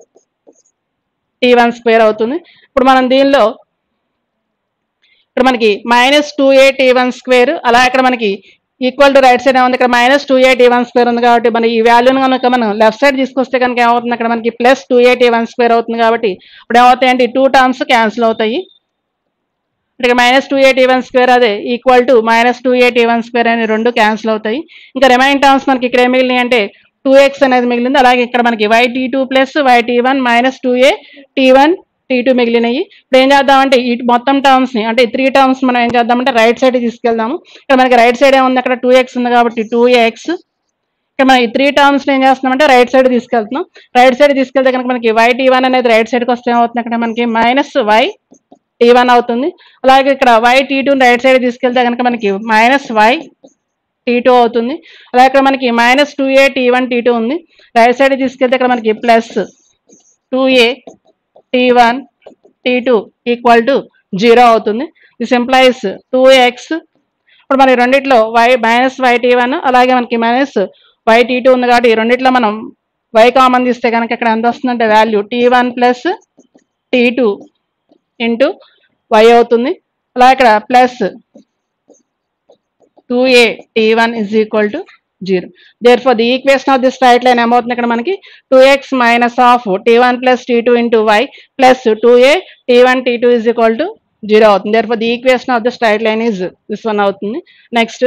టీ వన్ స్క్వేర్ అవుతుంది ఇప్పుడు మనం దీనిలో ఇక్కడ మనకి మైనస్ టూ ఏ టీ వన్ స్క్వేర్ అలా ఇక్కడ మనకి ఈక్వల్ టు రైట్ సైడ్ ఏముంది ఇక్కడ మైనస్ టూ ఏ టీ వన్ స్క్వేర్ ఉంది కాబట్టి మన ఈ వాల్యూని కనుక మనం లెఫ్ట్ సైడ్ తీసుకొస్తే కనుక ఏమవుతుంది అక్కడ మనకి ప్లస్ టూ ఏ టీ వన్ స్క్వేర్ అవుతుంది కాబట్టి ఇప్పుడు ఏమవుతాయి అంటే ఈ టూ టర్మ్స్ క్యాన్సిల్ అవుతాయి ఇక్కడ మైనస్ టూ ఏ టీ వన్ స్క్వేర్ అదే equal to minus two A tea one square అని రెండు క్యాన్సిల్ అవుతాయి ఇంకా రిమైన్ టర్మ్స్ మనకి ఇక్కడ ఏం మిగిలినాయి అంటే టూ ఎక్స్ అనేది మిగిలింది అలాగే ఇక్కడ మనకి y tea two plus why tea one minus two A tea one tea two మిగిలినాయి ఇప్పుడు ఏం చేద్దామంటే ఈ మొత్తం టర్మ్స్ ని అంటే త్రీ టర్మ్స్ మనం ఏం చేద్దామంటే రైట్ సైడ్ తీసుకెళ్దాము ఇక్కడ మనకి రైట్ సైడ్ ఏముంది అక్కడ టూ ఎక్స్ ఉంది కాబట్టి టూ ఎక్స్ ఇక్కడ మనం ఈ త్రీ టర్మ్స్ ఏం చేస్తున్నామంటే రైట్ సైడ్ తీసుకెళ్తున్నాం రైట్ సైడ్ తీసుకెళ్తే కనుక మనకి వై టీ వన్ అనేది రైట్ సైడ్కి వస్తే ఏమవుతుంది అక్కడ మనకి మైనస్ వై టీ వన్ అవుతుంది అలాగే ఇక్కడ why tea two right side తీసుకెళ్తే కనుక మనకి మైనస్ వై టీ టూ అవుతుంది అలాగే ఇక్కడ మనకి మైనస్ టూ ఏ టీ వన్ టీ టూ ఉంది రైట్ సైడ్ తీసుకెళ్తే ఇక్కడ మనకి plus two A tea one tea two equal to zero అవుతుంది దిస్ ఎంప్లాయిస్ టూ ఎక్స్ ఇప్పుడు మరి రెండిట్లో y minus y tea one అలాగే మనకి మైనస్ వై టీ టూ ఉంది కాబట్టి ఈ రెండిట్లో మనం వై కామన్ తీస్తే కనుక ఇక్కడ ఎంత వస్తుందంటే value t one plus t two into y అవుతుంది అలా ఇక్కడ plus two A tea one is equal to zero therefore the equation of the straight line ఏమవుతుంది ఇక్కడ మనకి two X minus of t one plus t two into y plus two A tea one tea two is equal to zero అవుతుంది therefore the equation of the straight line is this one అవుతుంది next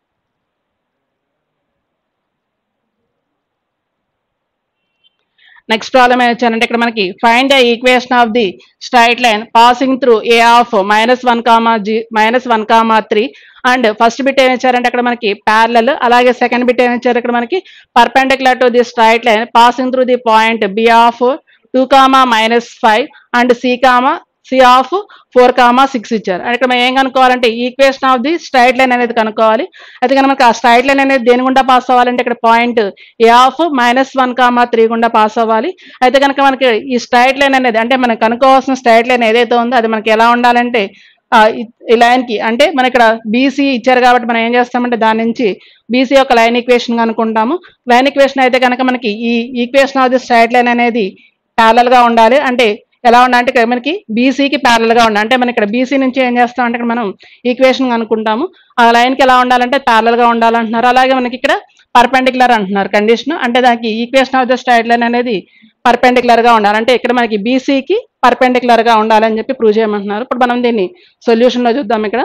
next problem ఏం వచ్చారంటే ఇక్కడ మనకి find the equation of the straight line passing through A of minus one comma G minus one comma three and first bit ఏమి ఇచ్చారంటే అక్కడ మనకి parallel అలాగే సెకండ్ బిట్ ఏమి ఇచ్చారు ఇక్కడ మనకి perpendicular to the straight line passing through the point B of two comma minus five and C comma C of four comma six ఇచ్చారు అంటే ఇక్కడ మనం ఏం కనుక్కోవాలంటే equation of the straight line అనేది కనుక్కోవాలి అయితే కనుక మనకి ఆ స్ట్రైట్ లైన్ అనేది దేని గుండా పాస్ అవ్వాలంటే ఇక్కడ point A of minus one comma three గుండా పాస్ అవ్వాలి అయితే కనుక మనకి ఈ స్ట్రైట్ లైన్ అనేది అంటే మనం కనుక్కోవాల్సిన స్ట్రైట్ లైన్ ఏదైతే ఉందో అది మనకి ఎలా ఉండాలంటే ఆ, ఈ- ఈ లైన్ కి అంటే మన ఇక్కడ బీసీ ఇచ్చారు కాబట్టి మనం ఏం చేస్తామంటే దాని నుంచి బీసీ యొక్క లైన్ ఈక్వేషన్ అనుకుంటాము లైన్ ఈక్వేషన్ అయితే కనుక మనకి ఈ equation of the straight line అనేది ప్యారల్ గా ఉండాలి అంటే ఎలా ఉండాలంటే ఇక్కడ మనకి బీసీకి ప్యారల్ గా ఉండాలి అంటే మనం ఇక్కడ బీసీ నుంచి ఏం చేస్తాం అంటే ఇక్కడ మనం ఈక్వేషన్ అనుకుంటాము ఆ లైన్ కి ఎలా ఉండాలంటే ప్యారల్ గా ఉండాలంటున్నారు అలాగే మనకి ఇక్కడ పర్పెండిక్యులర్ అంటున్నారు కండిషన్ అంటే దానికి equation of the straight line అనేది పర్పెండిక్యులర్ గా ఉండాలి అంటే ఇక్కడ మనకి బీసీకి పర్పెండిక్యులర్ గా ఉండాలని చెప్పి ప్రూవ్ చేయమంటున్నారు ఇప్పుడు మనం దీన్ని సొల్యూషన్ లో చూద్దాం ఇక్కడ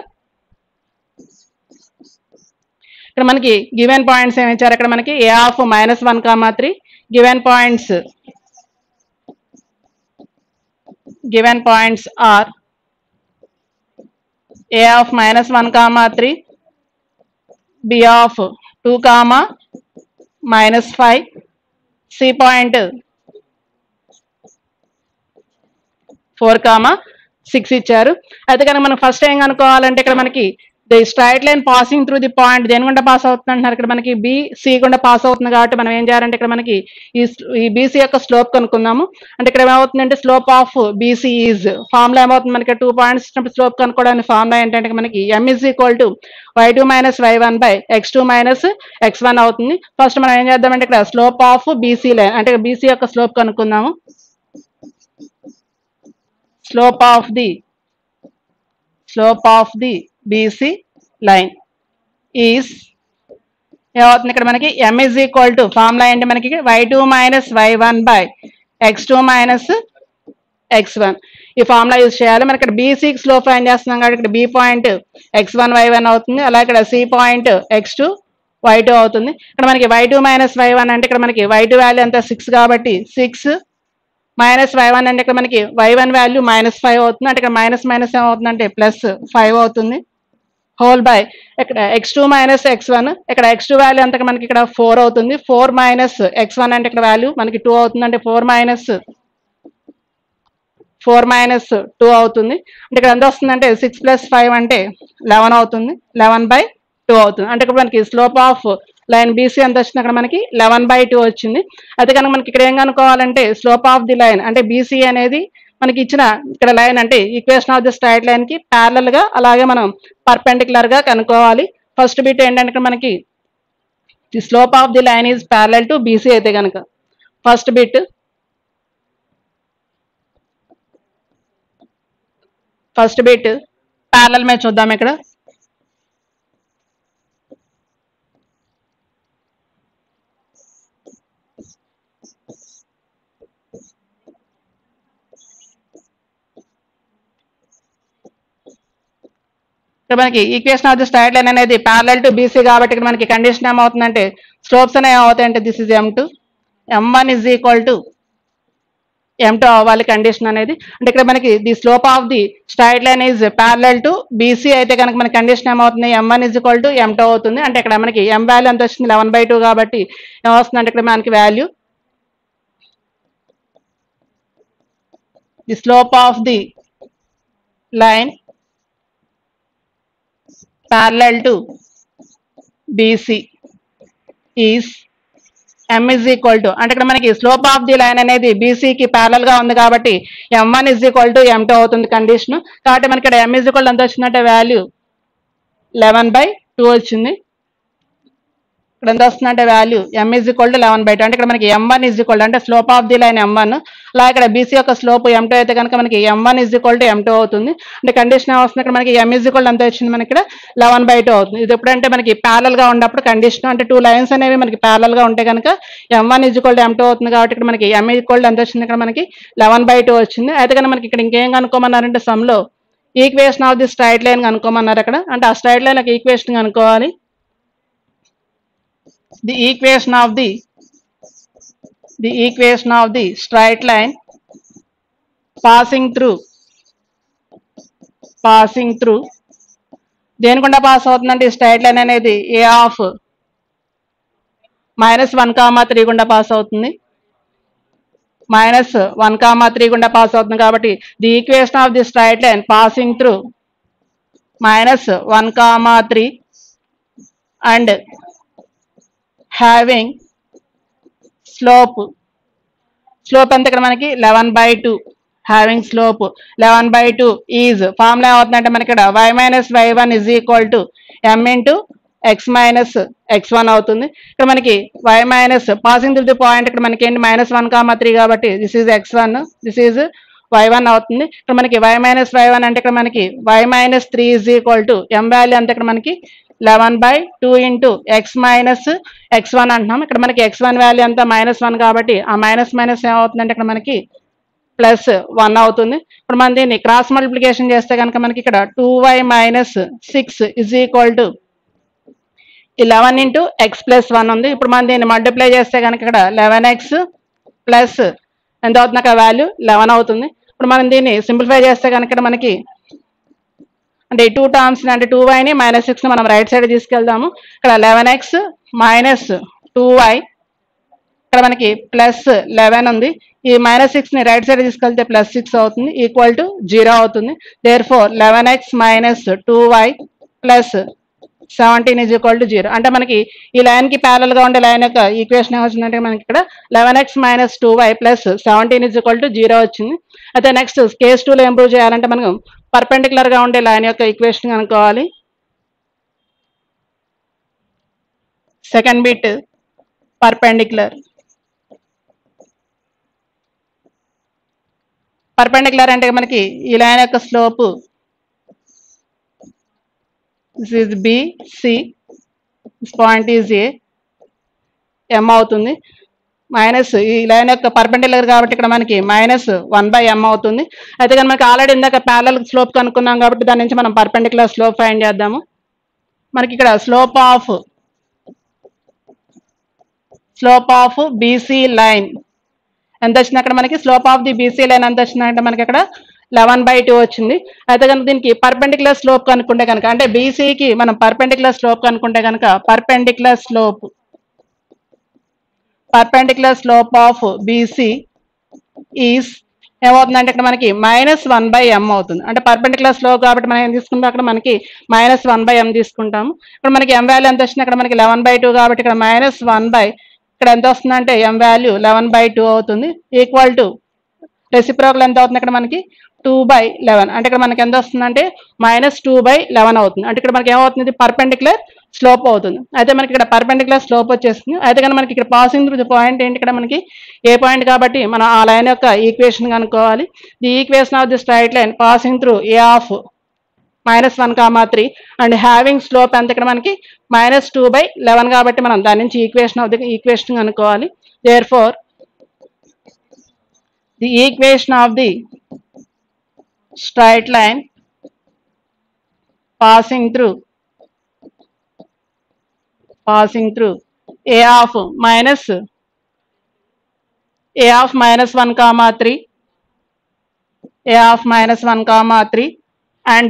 ఇక్కడ మనకి గివెన్ పాయింట్స్ ఏమి ఇచ్చారు ఇక్కడ మనకి A of minus one comma three given points given points are a of minus 1 comma 3 b of 2 comma minus 5 c point 4 comma 6 ఇచ్చారు అయితే కనుక మనం ఫస్ట్ ఏం కనుక్కోవాలంటే ఇక్కడ మనకి the straight line passing through the point దేని గుండా పాస్ అవుతుంది అంటున్నారు ఇక్కడ మనకి బి సి గుండా పాస్ అవుతుంది కాబట్టి మనం ఏం చేయాలంటే ఇక్కడ మనకి ఈ స్- ఈ బీసీ యొక్క స్లోప్ కనుక్కుందాము అంటే ఇక్కడ ఏమవుతుందంటే slope of BC is formula ఏమవుతుంది మనకి టూ పాయింట్స్ ఇచ్చినప్పుడు స్లోప్ కనుక్కోవడానికి ఫార్ములా ఏంటంటే మనకి m is equal to why two minus why one by X two minus X one అవుతుంది ఫస్ట్ మనం ఏం చేద్దామంటే ఇక్కడ స్లోప్ ఆఫ్ బీసీ లైన్ అంటే బీసీ యొక్క స్లోప్ కనుక్కుందాము slope of the slope of the BC line is ఏమవుతుంది ఇక్కడ మనకి m is equal to formula ఏంటి మనకి why two minus why one by X two minus X one ఈ formula use చేయాలి మనకి ఇక్కడ బీసీకి స్లో ఫైన్ చేస్తున్నాం కాబట్టి ఇక్కడ B point x one why one అవుతుంది అలా ఇక్కడ C point x two y two అవుతుంది ఇక్కడ మనకి why two minus why one అంటే ఇక్కడ మనకి వై టూ వాల్యూ అంతా సిక్స్ కాబట్టి సిక్స్ మైనస్ వై వన్ అంటే ఇక్కడ మనకి why one value minus five అవుతుంది అంటే ఇక్కడ మైనస్ మైనస్ ఏమవుతుంది అంటే ప్లస్ ఫైవ్ అవుతుంది హోల్ బై ఇక్కడ X two minus X one ఇక్కడ ఎక్స్ టూ వాల్యూ అంతా మనకి ఇక్కడ ఫోర్ అవుతుంది ఫోర్ మైనస్ ఎక్స్ వన్ అంటే ఇక్కడ వాల్యూ మనకి టూ అవుతుంది అంటే four minus four minus two అవుతుంది అంటే ఇక్కడ ఎంత వస్తుందంటే సిక్స్ ప్లస్ ఫైవ్ అంటే లెవెన్ అవుతుంది లెవెన్ బై టూ అవుతుంది అంటే ఇక్కడ మనకి స్లోప్ ఆఫ్ లైన్ బీసీ ఎంత వచ్చింది అక్కడ మనకి లెవెన్ బై టూ వచ్చింది అయితే కనుక మనకి ఇక్కడ ఏం కనుక్కోవాలంటే స్లోప్ ఆఫ్ ది లైన్ అంటే బీసీ అనేది మనకి ఇచ్చిన ఇక్కడ లైన్ అంటే equation of the straight line కి ప్యారల్ గా అలాగే మనం పర్పెండిక్యులర్ గా కనుక్కోవాలి ఫస్ట్ బిట్ ఏంటంటే ఇక్కడ మనకి the slope of the line is parallel to BC అయితే కనుక first bit first bit parallel మీద చూద్దాం ఇక్కడ ఇక్కడ మనకి equation of the straight line అనేది ప్యారల్ టు బీసీ కాబట్టి ఇక్కడ మనకి కండిషన్ ఏమవుతుందంటే స్లోప్స్ అనేవి ఏమవుతాయంటే this is m two m one is equal to m two అవ్వాలి కండిషన్ అనేది అంటే ఇక్కడ మనకి the slope of the straight line is parallel to BC అయితే కనుక మనకి కండిషన్ ఏమవుతుంది m one is equal to m two అవుతుంది అంటే ఇక్కడ మనకి ఎం వాల్యూ ఎంత వచ్చింది లెవెన్ బై టూ కాబట్టి ఏమొస్తుంది అంటే ఇక్కడ మనకి value the slope of the line parallel to BC is M is equal to అంటే ఇక్కడ మనకి స్లోప్ ఆఫ్ ది లైన్ అనేది BC కి parallel గా ఉంది కాబట్టి m one is equal to m two అవుతుంది కండిషన్ కాబట్టి మనకి ఇక్కడ ఎం ఇజ్ ఈక్వల్ ఎంత వచ్చిందంటే వాల్యూ లెవెన్ బై టూ వచ్చింది ఇక్కడ ఎంత వస్తుందంటే value m is equal to eleven by two అంటే ఇక్కడ మనకి ఎం వన్ ఇజ్ ఈక్వల్ అంటే slope of the line m one అలా ఇక్కడ బీసీ యొక్క స్లోప్ ఎం టూ అయితే కనుక మనకి m one is equal to m two అవుతుంది అంటే కండిషన్ ఏమొస్తుంది ఇక్కడ మనకి ఎం ఇజ్ ఈక్వల్ ఎంత వచ్చింది మనకి ఇక్కడ లెవెన్ బై టూ అవుతుంది ఇది ఎప్పుడంటే మనకి ప్యారల్ గా ఉన్నప్పుడు కండిషన్ అంటే టూ లైన్స్ అనేవి మనకి ప్యారల్ గా ఉంటే కనుక m one is equal to m two అవుతుంది కాబట్టి ఇక్కడ మనకి ఎం ఈక్వల్ ఎంత వచ్చింది ఇక్కడ మనకి లెవెన్ బై టూ వచ్చింది అయితే కనుక మనకి ఇక్కడ ఇంకేం కనుక్కోమన్నారంటే సమ్ లో equation of the straight line కనుక్కోమన్నారు అక్కడ అంటే ఆ స్ట్రైట్ లైన్ ఒక ఈక్వేషన్ కనుక్కోవాలి the equation of the the equation of the straight line passing through passing through దేని గుండా పాస్ అవుతుందంటే ఈ స్ట్రైట్ లైన్ అనేది A of minus one comma three గుండా పాస్ అవుతుంది మైనస్ వన్ కామా త్రీ గుండా పాస్ అవుతుంది కాబట్టి the equation of the straight line passing through minus one comma three and having slope slope ఎంత ఇక్కడ మనకి eleven by two having slope eleven by two is formula ఏమవుతుందంటే మనకి ఇక్కడ y minus why one is equal to M into X minus X one అవుతుంది ఇక్కడ మనకి y minus passing through the point ఇక్కడ మనకి ఏంటి మైనస్ వన్ కామా త్రీ కాబట్టి this is x one this is y one అవుతుంది ఇక్కడ మనకి వై మైనస్ వై వన్ అంటే ఇక్కడ మనకి why minus three is equal to m value అంతా ఇక్కడ మనకి eleven by two into X minus X one అంటున్నాం ఇక్కడ మనకి ఎక్స్ వన్ వాల్యూ అంతా మైనస్ వన్ కాబట్టి ఆ మైనస్ మైనస్ ఏమవుతుందంటే ఇక్కడ మనకి ప్లస్ వన్ అవుతుంది ఇప్పుడు మనం దీన్ని క్రాస్ మల్టిప్లికేషన్ చేస్తే కనుక మనకి ఇక్కడ two y minus six is equal to ఈ eleven into X plus one ఉంది ఇప్పుడు మనం దీన్ని మల్టిప్లై చేస్తే కనుక ఇక్కడ లెవెన్ ఎక్స్ ప్లస్ ఎంత అవుతుంది అక్కడ వాల్యూ లెవెన్ అవుతుంది ఇప్పుడు మనం దీన్ని సింప్లిఫై చేస్తే కనుక ఇక్కడ మనకి అంటే ఈ టూ టర్మ్స్ అంటే టూ వైని మైనస్ సిక్స్ని మనం రైట్ సైడ్ తీసుకెళ్దాము ఇక్కడ eleven x minus two y ఇక్కడ మనకి ప్లస్ లెవెన్ ఉంది ఈ మైనస్ సిక్స్ని రైట్ సైడ్ తీసుకెళ్తే ప్లస్ సిక్స్ అవుతుంది ఈక్వల్ టు జీరో అవుతుంది therefore eleven x minus two y plus seventeen is equal to zero అంటే మనకి ఈ లైన్ కి ప్యారల్ గా ఉండే లైన్ యొక్క ఈక్వేషన్ ఏమొచ్చిందంటే మనకి ఇక్కడ eleven x minus two y plus seventeen is equal to zero వచ్చింది అయితే నెక్స్ట్ కేస్ టూలో ఇంప్రూవ్ చేయాలంటే మనం పర్పెండిక్యులర్ గా ఉండే లైన్ యొక్క ఈక్వేషన్ కనుక్కోవాలి సెకండ్ బిట్ పర్పెండిక్యులర్ పర్పెండిక్యులర్ అంటే మనకి ఈ లైన్ యొక్క slope this is B C this point is A m అవుతుంది మైనస్ ఈ లైన్ యొక్క పర్పెండికులర్ కాబట్టి ఇక్కడ మనకి మైనస్ వన్ బై ఎం అవుతుంది అయితే కానీ మనకి ఆల్రెడీ ఇందాక ప్యారల్ స్లోప్ కనుక్కున్నాం కాబట్టి దాని నుంచి మనం పర్పెండికులర్ స్లోప్ ఫైండ్ చేద్దాము మనకి ఇక్కడ slope of slope of BC line ఎంత వచ్చింది అక్కడ మనకి slope of the BC line ఎంత వచ్చిందంటే మనకి అక్కడ లెవెన్ బై టూ వచ్చింది అయితే కనుక దీనికి పర్పెండికులర్ స్లోప్ కనుక్కుంటే కనుక అంటే బీసీకి మనం పర్పెండికులర్ స్లోప్ కనుక్కుంటే కనుక perpendicular slope perpendicular slope of BC is ఏమవుతుందంటే ఇక్కడ మనకి మైనస్ వన్ బై ఎం అవుతుంది అంటే పర్పెండికులర్ స్లోప్ కాబట్టి మనం ఏం తీసుకుంటాం అక్కడ మనకి మైనస్ వన్ బై ఎం తీసుకుంటాము ఇక్కడ మనకి ఎం వాల్యూ ఎంత వచ్చింది అక్కడ మనకి లెవెన్ బై టూ కాబట్టి ఇక్కడ మైనస్ వన్ బై ఇక్కడ ఎంత వస్తుందంటే m value eleven by two అవుతుంది ఈక్వల్ టు రెసిప్రోకల్ ఎంత అవుతుంది ఇక్కడ మనకి టూ బై లెవెన్ అంటే ఇక్కడ మనకి ఎంత వస్తుందంటే మైనస్ టూ బై లెవెన్ అవుతుంది అంటే ఇక్కడ మనకి ఏమవుతుంది పర్పెండికులర్ స్లోప్ అవుతుంది అయితే మనకి ఇక్కడ పర్పెండికులర్ స్లోప్ వచ్చేస్తుంది అయితే కానీ మనకి ఇక్కడ పాసింగ్ త్రూ ది పాయింట్ ఏంటి ఇక్కడ మనకి ఏ పాయింట్ కాబట్టి మనం ఆ లైన్ యొక్క ఈక్వేషన్ కనుక్కోవాలి the equation of the straight line passing through A of minus one comma three and having slope ఎంత ఇక్కడ మనకి మైనస్ టూ బై లెవెన్ కాబట్టి మనం దాని నుంచి ఈక్వేషన్ ఆఫ్ ది ఈక్వేషన్ కనుక్కోవాలి therefore the equation of the straight line passing through passing through a of minus a of minus 1 comma 3 a of minus 1 comma 3 and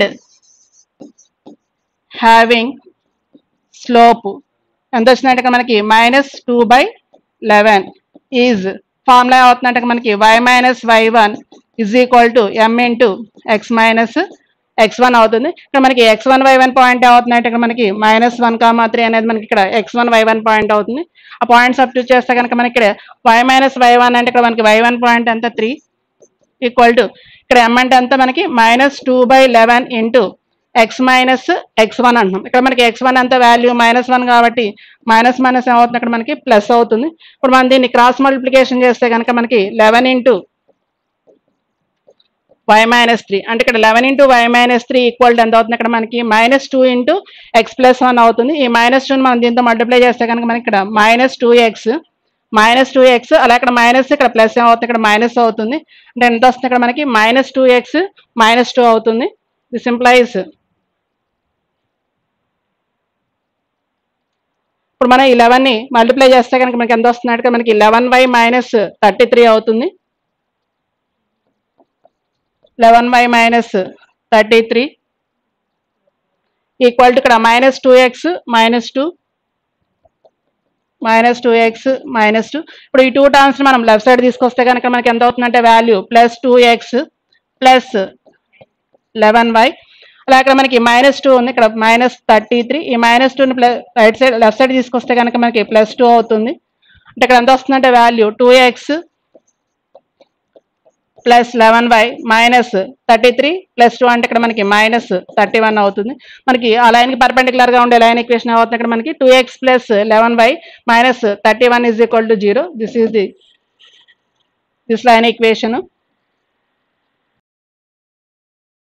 having slope ఎంత వచ్చినట్టు ఇక్కడ మనకి minus two by eleven is formula అవుతుందంటే మనకి why minus why one is equal to M into X minus X one అవుతుంది ఇక్కడ మనకి X one why one point అవుతుందంటే ఇక్కడ మనకి మైనస్ వన్ కామా త్రీ అనేది మనకి ఇక్కడ X one why one point అవుతుంది ఆ పాయింట్ సబ్స్టిట్యూట్ చేస్తే కనుక మనకి ఇక్కడ వై మైనస్ వై వన్ అంటే ఇక్కడ మనకి వై వన్ పాయింట్ ఎంత త్రీ ఈక్వల్ టు ఇక్కడ ఎం అంటే ఎంత మనకి minus two by eleven into X minus X one అంటున్నాం ఇక్కడ మనకి ఎక్స్ వన్ అంత వాల్యూ మైనస్ వన్ కాబట్టి మైనస్ మైనస్ ఏమవుతుంది అక్కడ మనకి ప్లస్ అవుతుంది ఇప్పుడు మనం దీన్ని క్రాస్ మల్టిప్లికేషన్ చేస్తే కనుక మనకి eleven into Y minus three అంటే ఇక్కడ eleven into Y minus three equal ఎంత అవుతుంది ఇక్కడ మనకి minus two into X plus one అవుతుంది ఈ మైనస్ టూని మనం దీంతో మల్టిప్లై చేస్తే కనుక మనకి ఇక్కడ minus two X minus two X అలా ఇక్కడ మైనస్ ఇక్కడ ప్లస్ ఏమవుతుంది ఇక్కడ మైనస్ అవుతుంది అంటే ఎంత వస్తుంది ఇక్కడ మనకి minus two X minus two అవుతుంది దిస్ ఇంప్లైస్ ఇప్పుడు మనం ఈ లెవెన్ని మల్టిప్లై చేస్తే కనుక మనకి ఎంత వస్తుంది అంటే మనకి eleven Y minus thirty three అవుతుంది eleven Y minus thirty three equal to ఇక్కడ minus two X minus two minus two X minus two ఇప్పుడు ఈ టూ టర్మ్స్ మనం లెఫ్ట్ సైడ్ తీసుకొస్తే కనుక మనకి ఎంత అవుతుందంటే value plus two X plus eleven Y అలా ఇక్కడ మనకి మైనస్ టూ ఉంది ఇక్కడ మైనస్ థర్టీ త్రీ ఈ మైనస్ టూని plus right side left side తీసుకొస్తే కనుక మనకి ప్లస్ టూ అవుతుంది అంటే ఇక్కడ ఎంత వస్తుందంటే value two X plus eleven Y minus thirty three plus two అంటే ఇక్కడ మనకి మైనస్ థర్టీ వన్ అవుతుంది మనకి ఆ లైన్కి పర్పెండికులర్ గా ఉండే లైన్ ఈక్వేషన్ అవుతుంది ఇక్కడ మనకి two X plus eleven Y minus thirty one is equal to zero this is the this line equation